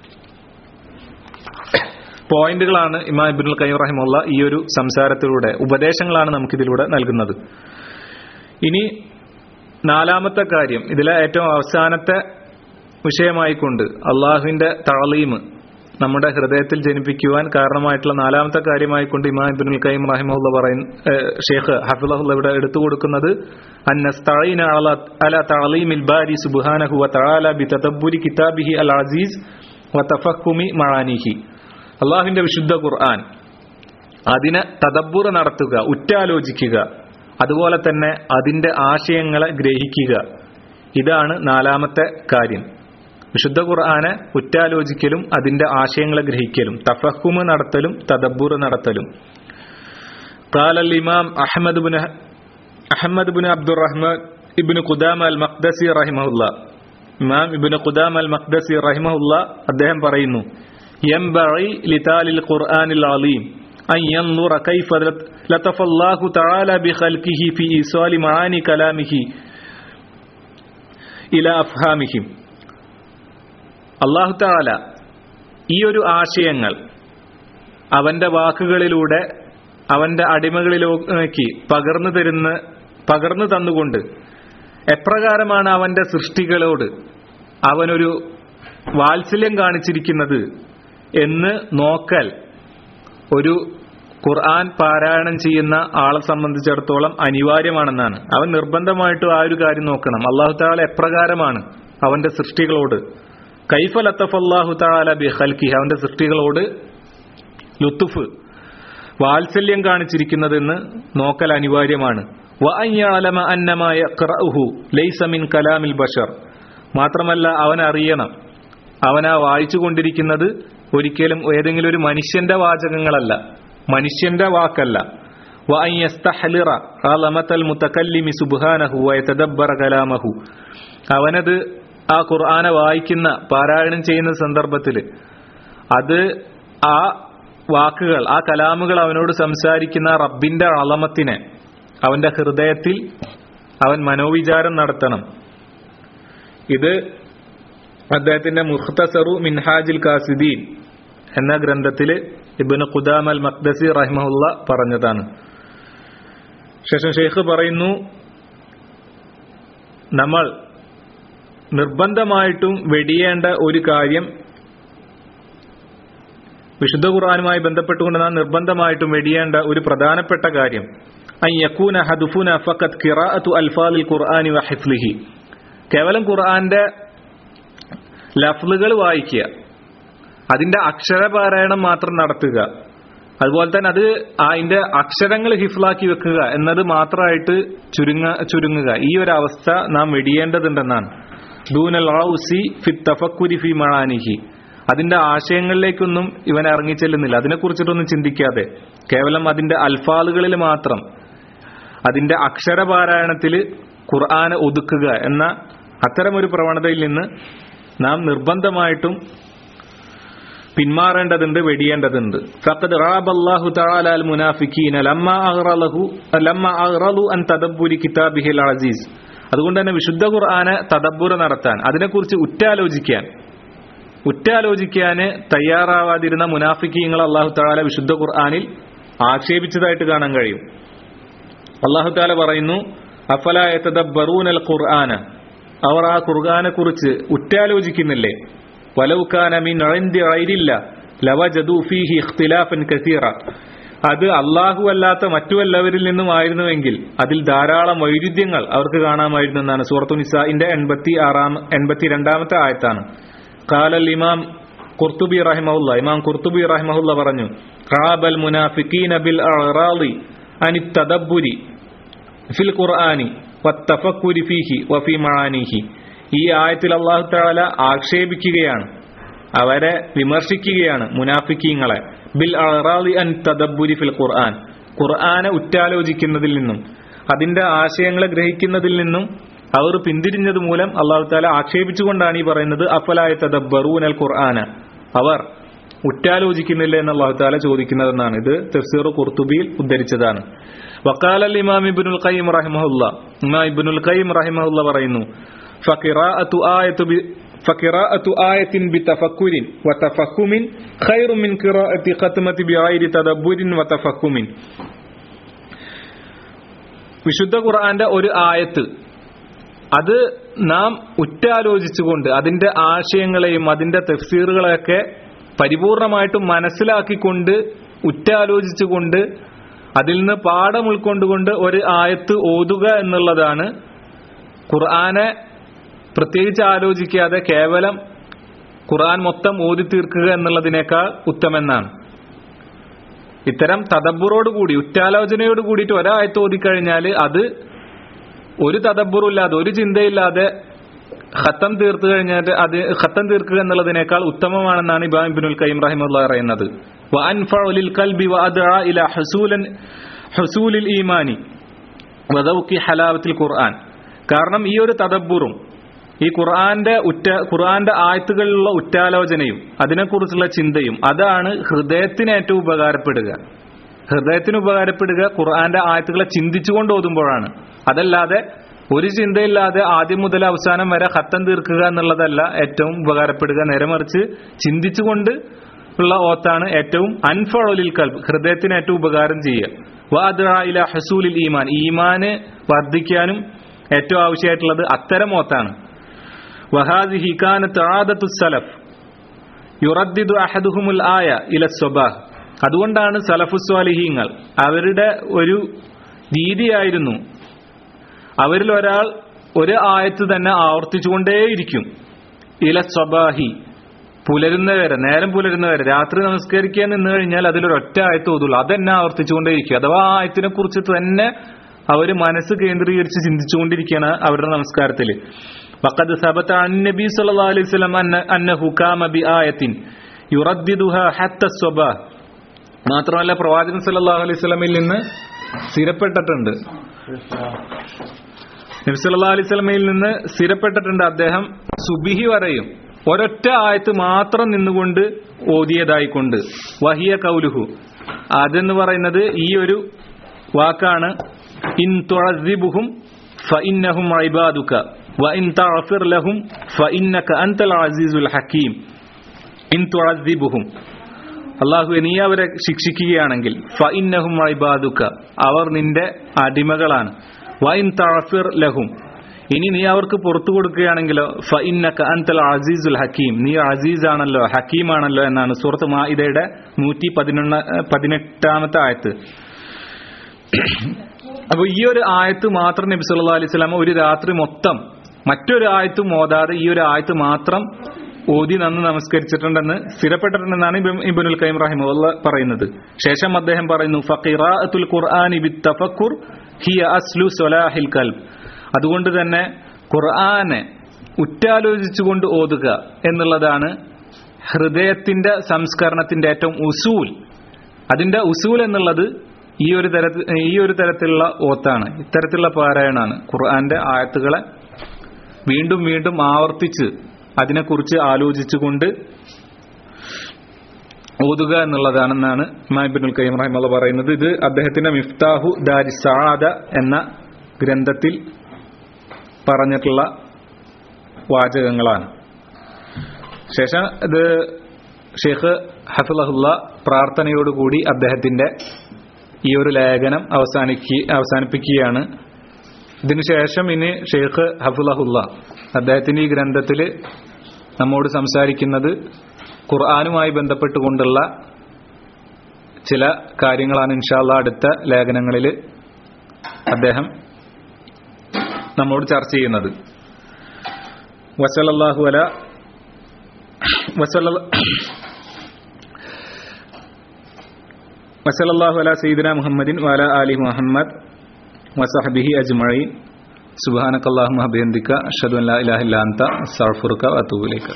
പോയിന്റുകളാണ് ഇമാ ഇബ്നുൽ ഖയ്യിം റഹിമുള്ള ഈ ഒരു സംസാരത്തിലൂടെ ഉപദേശങ്ങളാണ് നമുക്കിതിലൂടെ നൽകുന്നത് ഇനി നാലാമത്തെ കാര്യം ഇതിലെ ഏറ്റവും അവസാനത്തെ വിഷയമായിക്കൊണ്ട് അള്ളാഹുവിന്റെ തളീം നമ്മുടെ ഹൃദയത്തിൽ ജനിപ്പിക്കുവാൻ കാരണമായിട്ടുള്ള നാലാമത്തെ കാര്യമായിക്കൊണ്ട് ഇമാം ഇബ്നുൽ ഖയ്യിം റഹിമഹുല്ല പറയുന്ന ഏഹ്, ഷേഖ് ഹഫിളഹുല്ല ഇവിടെ എടുത്തു കൊടുക്കുന്നത് അന്നസ്തഈന അല അല തഅലീമിൽ ബാരി സുബ്ഹാനഹു വ തആല ബിതദബ്ബുരി കിതാബിഹി അൽ അസീസ് വ തഫഹുമി മആനിഹി അള്ളാഹുവിന്റെ വിശുദ്ധ ഖുർആൻ അതിനെ തദബ്ബുർ നടത്തുക ഉറ്റാലോചിക്കുക അതുപോലെ തന്നെ അതിന്റെ ആശയങ്ങളെ ഗ്രഹിക്കുക ഇതാണ് നാലാമത്തെ കാര്യം വിശുദ്ധ ഖുർആനെ ഉറ്റാലോചിക്കലും അതിന്റെ ആശയങ്ങളെ ഗ്രഹിക്കലും തഫഹുമ് നടത്തലും തദബ്ബുർ നടത്തലും قال الإمام أحمد بن أحمد بن عبد الرحمن ابن قدامة المقدسي رحمه الله ഇമാം ഇബ്നു ഖുദാമ അൽ മഖ്ദസി റഹിമഹുല്ല അദ്ദേഹം പറയുന്നു ينبغي لتال القرآن العظيم أن ينظر كيف لطف الله تعالى بخلقه في إيصال معاني كلامه إلى أفهامهم അള്ളാഹു താല ഈ ഒരു ആശയങ്ങൾ അവന്റെ വാക്കുകളിലൂടെ അവന്റെ അടിമകളിലേക്ക് പകർന്നു തരുന്ന പകർന്നു തന്നുകൊണ്ട് എപ്രകാരമാണ് അവന്റെ സൃഷ്ടികളോട് അവനൊരു വാത്സല്യം കാണിച്ചിരിക്കുന്നത് എന്ന് നോക്കൽ ഒരു ഖുർആൻ പാരായണം ചെയ്യുന്ന ആളെ സംബന്ധിച്ചിടത്തോളം അനിവാര്യമാണെന്നാണ് അവൻ നിർബന്ധമായിട്ടും ആ ഒരു കാര്യം നോക്കണം അള്ളാഹു താല എപ്രകാരമാണ് അവന്റെ സൃഷ്ടികളോട് കൈഫ ലത്തഫല്ലാഹു താല ബി ഖൽക്കി അവന്റെ സൃഷ്ടികളോട് ലുത്തുഫ് വാത്സല്യം കാണിച്ചിരിക്കുന്നതെന്ന് നോക്കൽ അനിവാര്യമാണ് വഅയ്യാലമ അന്നമാ യഖ്റഉഹു ലൈസ മിൻ കലാമിൽ ബഷർ മാത്രമല്ല അവൻ അറിയണം അവൻ ആ വായിച്ചു കൊണ്ടിരിക്കുന്നത് ഒരിക്കലും ഏതെങ്കിലും ഒരു മനുഷ്യന്റെ വാചകങ്ങളല്ല മനുഷ്യന്റെ വാക്കല്ല വഅൻ യസ്തഹ്ലിറ അലമത്തൽ മുതകല്ലിമി സുബ്ഹാനഹു വയതദബ്ബറ കലാമഹു അവനത് ആ ഖുർആനെ വായിക്കുന്ന പാരായണം ചെയ്യുന്ന സന്ദർഭത്തിൽ അത് ആ വാക്കുകൾ ആ കലാമുകൾ അവനോട് സംസാരിക്കുന്ന റബ്ബിന്റെ അളമത്തിനെ അവന്റെ ഹൃദയത്തിൽ അവൻ മനോവിചാരം നടത്തണം ഇത് അദ്ദേഹത്തിന്റെ മുഖ്തസറു മിൻഹാജിൽ കാസിദീൻ എന്ന ഗ്രന്ഥത്തിൽ ഇബിന് ഖുദാം അൽ മഖ്ദസി റഹ്മുല്ല പറഞ്ഞതാണ് ശേഷം ഷെയ്ഖ് പറയുന്നു നമ്മൾ നിർബന്ധമായിട്ടും വെടിയേണ്ട ഒരു കാര്യം വിശുദ്ധ ഖുർആാനുമായി ബന്ധപ്പെട്ടുകൊണ്ട് നാം നിർബന്ധമായിട്ടും വെടിയേണ്ട ഒരു പ്രധാനപ്പെട്ട കാര്യം അൻ യക്കൂന ഹദുഫുന ഫഖത് ഖിറാഅത്തു അൽഫാദിൽ ഖുർആനി വഹിഫ്ലിഹി കേവലം ഖുർആന്റെ ലഫ്ലുകൾ വായിക്കുക അതിന്റെ അക്ഷരപാരായണം മാത്രം നടത്തുക അതുപോലെ തന്നെ അത് അതിന്റെ അക്ഷരങ്ങൾ ഹിഫ്ലാക്കി വെക്കുക എന്നത് മാത്രമായിട്ട് ചുരുങ്ങ ചുരുങ്ങുക ഈ ഒരു അവസ്ഥ നാം വെടിയേണ്ടതുണ്ടെന്നാണ് ദൂനൽ ഔസി ഫി തഫക്കുരി ഫി മണാനിഹി അതിന്റെ ആശയങ്ങളിലേക്കൊന്നും ഇവൻ ഇറങ്ങിച്ചെല്ലുന്നില്ല അതിനെക്കുറിച്ചിട്ടൊന്നും ചിന്തിക്കാതെ കേവലം അതിന്റെ അൽഫാലുകളിൽ മാത്രം അതിന്റെ അക്ഷരപാരായണത്തിൽ ഖുർആനെ ഒതുക്കുക എന്ന അത്തരമൊരു പ്രവണതയിൽ നിന്ന് നാം നിർബന്ധമായിട്ടും പിന്മാറേണ്ടതുണ്ട് വെടിയേണ്ടതുണ്ട് ഫഖദ് റാബല്ലാഹു തആല അൽ മുനാഫിഖീന ലമ്മ അഗ്റലഹു ലമ്മ അഗ്റലു അൻ തദബ്ബുരി കിതാബിഹിൽ അസീസ് അതുകൊണ്ട് തന്നെ വിശുദ്ധ ഖുർആനെ തദബ്ബുര നടത്താൻ അതിനെക്കുറിച്ച് ഉറ്റാലോചിക്കാൻ ഉറ്റാലോചിക്കാന് തയ്യാറാവാതിരുന്ന മുനാഫിക്കീങ്ങൾ അള്ളാഹു താല വിശുദ്ധ ഖുർആാനിൽ ആക്ഷേപിച്ചതായിട്ട് കാണാൻ കഴിയും അള്ളാഹു താല പറയുന്നു അഫലായത്തദബ്ബറൂനൽ ഖുർആന അവർ ആ ഖുർആനെ കുറിച്ച് ഉറ്റാലോചിക്കുന്നില്ലേ വലൗക്കാന മിൻ ഇൻദി ഗൈരില്ല ലവജദു ഫീഹി ഇഖ്തിലാഫൻ കസീറ അത് അള്ളാഹു അല്ലാത്ത മറ്റു വല്ലവരിൽ നിന്നും ആയിരുന്നുവെങ്കിൽ അതിൽ ധാരാളം വൈരുദ്ധ്യങ്ങൾ അവർക്ക് കാണാമായിരുന്നു എന്നാണ് സൂറത്തു നിസാഇന്റെ എൺപത്തി ആറാം എൺപത്തി രണ്ടാമത്തെ ആയത്താണ് കാലൽ ഇമാം ഖുർത്തുബി റഹിമഹുല്ല ഇമാം ഖുർത്തുബി റഹിമഹുല്ല പറഞ്ഞു ഖാബൽ മുനാഫിഖീന ബിൽ അറാളി അനി തദബ്ബുരി ഫിൽ ഖുർആനി വത്തഫക്കുരി ഫീഹി വഫി മആനിഹി ഈ ആയത്തിൽ അള്ളാഹു തആല ആക്ഷേപിക്കുകയാണ് അവരെ വിമർശിക്കുകയാണ് മുനാഫിക്കീങ്ങളെ ബിൽ അറാളി അൻ തദബ്ബുരി ഫിൽ ഖുർആൻ ഖുർആനെ ഉറ്റാലോചിക്കുന്നതിൽ നിന്നും അതിന്റെ ആശയങ്ങളെ ഗ്രഹിക്കുന്നതിൽ നിന്നും അവർ പിന്തിരിഞ്ഞത് മൂലം അള്ളാഹു താല ആക്ഷേപിച്ചുകൊണ്ടാണ് ഈ പറയുന്നത് അഫലായ തദബ്ബറൂൻ അൽ ഖുർആന അവർ ഉറ്റാലോചിക്കുന്നില്ല എന്ന് അള്ളാഹു താല ചോദിക്കുന്നതെന്നാണ് ഇത് തഫ്സീർ ഖുർത്തുബിയിൽ ഉദ്ധരിച്ചതാണ് വക്കാൽ അൽ ഇമാം ഇബ്നുൽ ഖയ്യിം റഹിമഹുല്ല ഇമാം ഇബ്നുൽ ഖയ്യിം റഹിമഹുല്ല പറയുന്നു ഫഖിറാഅത്തു ആയത്തു ബി فقراءة آية بتفكر وتفهم خير من قراءة ختمة بغير تدبر وتفهم വിശുദ്ധ ഖുർആന്റെ ഒരു ആയത്ത് അത് നാം ഉറ്റാലോചിച്ചുകൊണ്ട് അതിന്റെ ആശയങ്ങളെയും അതിന്റെ തഫ്സീറുകളെയൊക്കെ പരിപൂർണമായിട്ടും മനസ്സിലാക്കിക്കൊണ്ട് ഉറ്റാലോചിച്ചുകൊണ്ട് അതിൽ നിന്ന് പാഠം ഉൾക്കൊണ്ടുകൊണ്ട് ഒരു ആയത്ത് ഓതുക എന്നുള്ളതാണ് ഖുർആനെ പ്രത്യേകിച്ച് ആലോചിക്കാതെ കേവലം ഖുർആൻ മൊത്തം ഓതി തീർക്കുക എന്നുള്ളതിനേക്കാൾ ഉത്തമെന്നാണ് ഇത്തരം തദബ്ബുറോടുകൂടി ഉറ്റാലോചനയോട് കൂടിയിട്ട് ഒരായത്ത് ഓതിക്കഴിഞ്ഞാൽ അത് ഒരു തദബ്ബുറില്ലാതെ ഒരു ചിന്തയില്ലാതെ ഖത്തം തീർത്തു കഴിഞ്ഞാൽ അത് ഖത്തം തീർക്കുക എന്നുള്ളതിനേക്കാൾ ഉത്തമമാണെന്നാണ് ഇബാം ഇബ്നുൽ കയ്യിം റഹിമുള്ള പറയുന്നത് وأنفع للقلب وأدعى إلى حصول حصول الإيمان وذوق حلاوة القرآن കാരണം ഈ ഒരു തദബ്ബുറും ഈ ഖുർആന്റെ ഉറ്റ ഖുർആന്റെ ആയത്തുകളിലുള്ള ഉറ്റാലോചനയും അതിനെക്കുറിച്ചുള്ള ചിന്തയും അതാണ് ഹൃദയത്തിന് ഏറ്റവും ഉപകാരപ്പെടുക ഹൃദയത്തിന് ഉപകാരപ്പെടുക ഖുർആന്റെ ആയത്തുകളെ ചിന്തിച്ചുകൊണ്ട് ഓതുമ്പോഴാണ് അതല്ലാതെ ഒരു ചിന്തയില്ലാതെ ആദ്യം മുതൽ അവസാനം വരെ ഹത്തം തീർക്കുക എന്നുള്ളതല്ല ഏറ്റവും ഉപകാരപ്പെടുക നേരെ മറിച്ച് ചിന്തിച്ചുകൊണ്ട് ഉള്ള ഓത്താണ് ഏറ്റവും അൻഫളൊലിൽ കൽബ് ഹൃദയത്തിന് ഏറ്റവും ഉപകാരം ചെയ്യുക വാദ്ഇല ഹസൂലിൽ ഈമാൻ ഈമാന് വർദ്ധിക്കാനും ഏറ്റവും ആവശ്യമായിട്ടുള്ളത് അത്തരം ഓത്താണ് വഹാദിഹി കാനത്ത് ആദത്തു സലഫ് യുറദ്ദിദു അഹദുഹുമുൽ ആയ ഇല സ്വബാഹ് അതുകൊണ്ടാണ് സലഫുസ്വാലിഹീങ്ങൾ അവരുടെ ഒരു രീതിയായിരുന്നു അവരിൽ ഒരാൾ ഒരു ആയത്ത് തന്നെ ആവർത്തിച്ചുകൊണ്ടേയിരിക്കും ഇല സ്വബാഹി പുലരുന്നവരെ നേരം പുലരുന്നവരെ രാത്രി നമസ്കരിക്കാൻ നിന്ന് കഴിഞ്ഞാൽ അതിലൊരൊറ്റ ആയത്ത് ഓതുള്ളൂ അതെന്നെ ആവർത്തിച്ചുകൊണ്ടേയിരിക്കും അഥവാ ആ ആയത്തിനെ കുറിച്ച് തന്നെ അവര് മനസ്സ് കേന്ദ്രീകരിച്ച് ചിന്തിച്ചുകൊണ്ടിരിക്കുകയാണ് അവരുടെ നമസ്കാരത്തിൽ وقد ثبت عن النبي صلى الله عليه وسلم أن أنه قام بآية يرددها حتى الصباح മാത്രമല്ല പ്രവാചകൻ സല്ലല്ലാഹു അലൈഹി വസല്ലമയിൽ നിന്ന് സ്ഥിരപ്പെട്ടിട്ടുണ്ട് നബി സല്ലല്ലാഹു അലൈഹി വസല്ലമയിൽ നിന്ന് സ്ഥിരപ്പെട്ടിട്ടുണ്ട് അദ്ദേഹം സുബിഹി വരെയും ഒരൊറ്റ ആയത്ത് മാത്രം നിന്നുകൊണ്ട് ഓതിയതായിക്കൊണ്ട് വഹിയ കൗലുഹു അതെന്ന് പറയുന്നത് ഈ ഒരു വാക്കാണ് ഇൻ തുഅസിബുഹും ഫഇന്നഹും ഇബാദുക വഇൻ തഗ്ഫിർ ലഹും ഫഇന്നക അൻതൽ അസീസുൽ ഹക്കീം ഇൻ തുഅസിബുഹും അള്ളാഹു നീ അവരെ ശിക്ഷിക്കുകയാണെങ്കിൽ ഫഇന്നഹും ഇബാദുക അവർ നിന്റെ അടിമകളാണ് വഇൻ തഗ്ഫിർ ലഹും ഇനി നീ അവർക്ക് പുറത്തു കൊടുക്കുകയാണെങ്കിലോ ഫഇന്നക അൻതൽ അസീസുൽ ഹക്കീം നീ അസീസ് ആണല്ലോ ഹക്കീം ആണല്ലോ എന്നാണ് സൂറത്ത് മാഇദയുടെ നൂറ്റി പതിനൊന്ന് പതിനെട്ടാമത്തെ ആയത്ത് അപ്പൊ ഈ ഒരു ആയത്ത് മാത്രം നബി സല്ലല്ലാഹു അലൈഹി വസല്ലം ഒരു രാത്രി മൊത്തം മറ്റൊരു ആയത്തും ഓതാതെ ഈ ഒരു ആയത്ത് മാത്രം ഓതി നന്ന് നമസ്കരിച്ചിട്ടുണ്ടെന്ന് സ്ഥിരപ്പെട്ടിട്ടുണ്ടെന്നാണ് ഇബ്നു- ഇബ്നുൽ കയ്യിം റഹിമഹുല്ല പറയുന്നത് ശേഷം അദ്ദേഹം പറയുന്നു ഫഖിറാഅത്തുൽ ഖുർആനി ബിത്തഫക്കുർ ഹിയ അസ്ലു സ്വലാഹിൽ കൽബ് അതുകൊണ്ട് തന്നെ ഖുർആനെ ഉറ്റാലോചിച്ചുകൊണ്ട് ഓതുക എന്നുള്ളതാണ് ഹൃദയത്തിന്റെ സംസ്കരണത്തിന്റെ ഏറ്റവും ഉസൂൽ അതിന്റെ ഉസൂൽ എന്നുള്ളത് ഈ ഒരു തര ഈ ഒരു തരത്തിലുള്ള ഓത്താണ് ഇത്തരത്തിലുള്ള പാരായണാണ് ഖുർആന്റെ ആയത്തുകളെ വീണ്ടും വീണ്ടും ആവർത്തിച്ച് അതിനെക്കുറിച്ച് ആലോചിച്ചുകൊണ്ട് ഓതുക എന്നുള്ളതാണെന്നാണ് ഇമാബിനുൽ കയ്യം റഹിമല്ല പറയുന്നത് ഇത് അദ്ദേഹത്തിന്റെ മിഫ്താഹു ദാരി സാദ എന്ന ഗ്രന്ഥത്തിൽ പറഞ്ഞിട്ടുള്ള വാചകങ്ങളാണ് ശേഷം ഇത് ഷെയ്ഖ് ഹഫുലഹുല്ല പ്രാർത്ഥനയോടുകൂടി അദ്ദേഹത്തിന്റെ ഈ ഒരു ലേഖനം അവസാനിക്കി അവസാനിപ്പിക്കുകയാണ് ഇതിനുശേഷം ഇനി ഷെയ്ഖ് ഹഫുലഹുല്ല അദ്ദേഹത്തിന്റെ ഈ ഗ്രന്ഥത്തിൽ നമ്മോട് സംസാരിക്കുന്നത് ഖുർആാനുമായി ബന്ധപ്പെട്ടുകൊണ്ടുള്ള ചില കാര്യങ്ങളാണ് ഇൻഷാല്ല അടുത്ത ലേഖനങ്ങളിൽ അദ്ദേഹം നമ്മോട് ചർച്ച ചെയ്യുന്നത് വസലല്ലാഹു അല വസലല്ലാഹു അല സീദന മുഹമ്മദിൻ വാല അലി മുഹമ്മദ് വസഹബിഹി അജ്മഈൻ സുബ്ഹാനകല്ലാഹുമ്മ ബിഹംദിക അഷ്ഹദു അൻ ലാ ഇലാഹ ഇല്ല അൻത അസ്തഗ്ഫിറുക വഅതൂബു ഇലൈക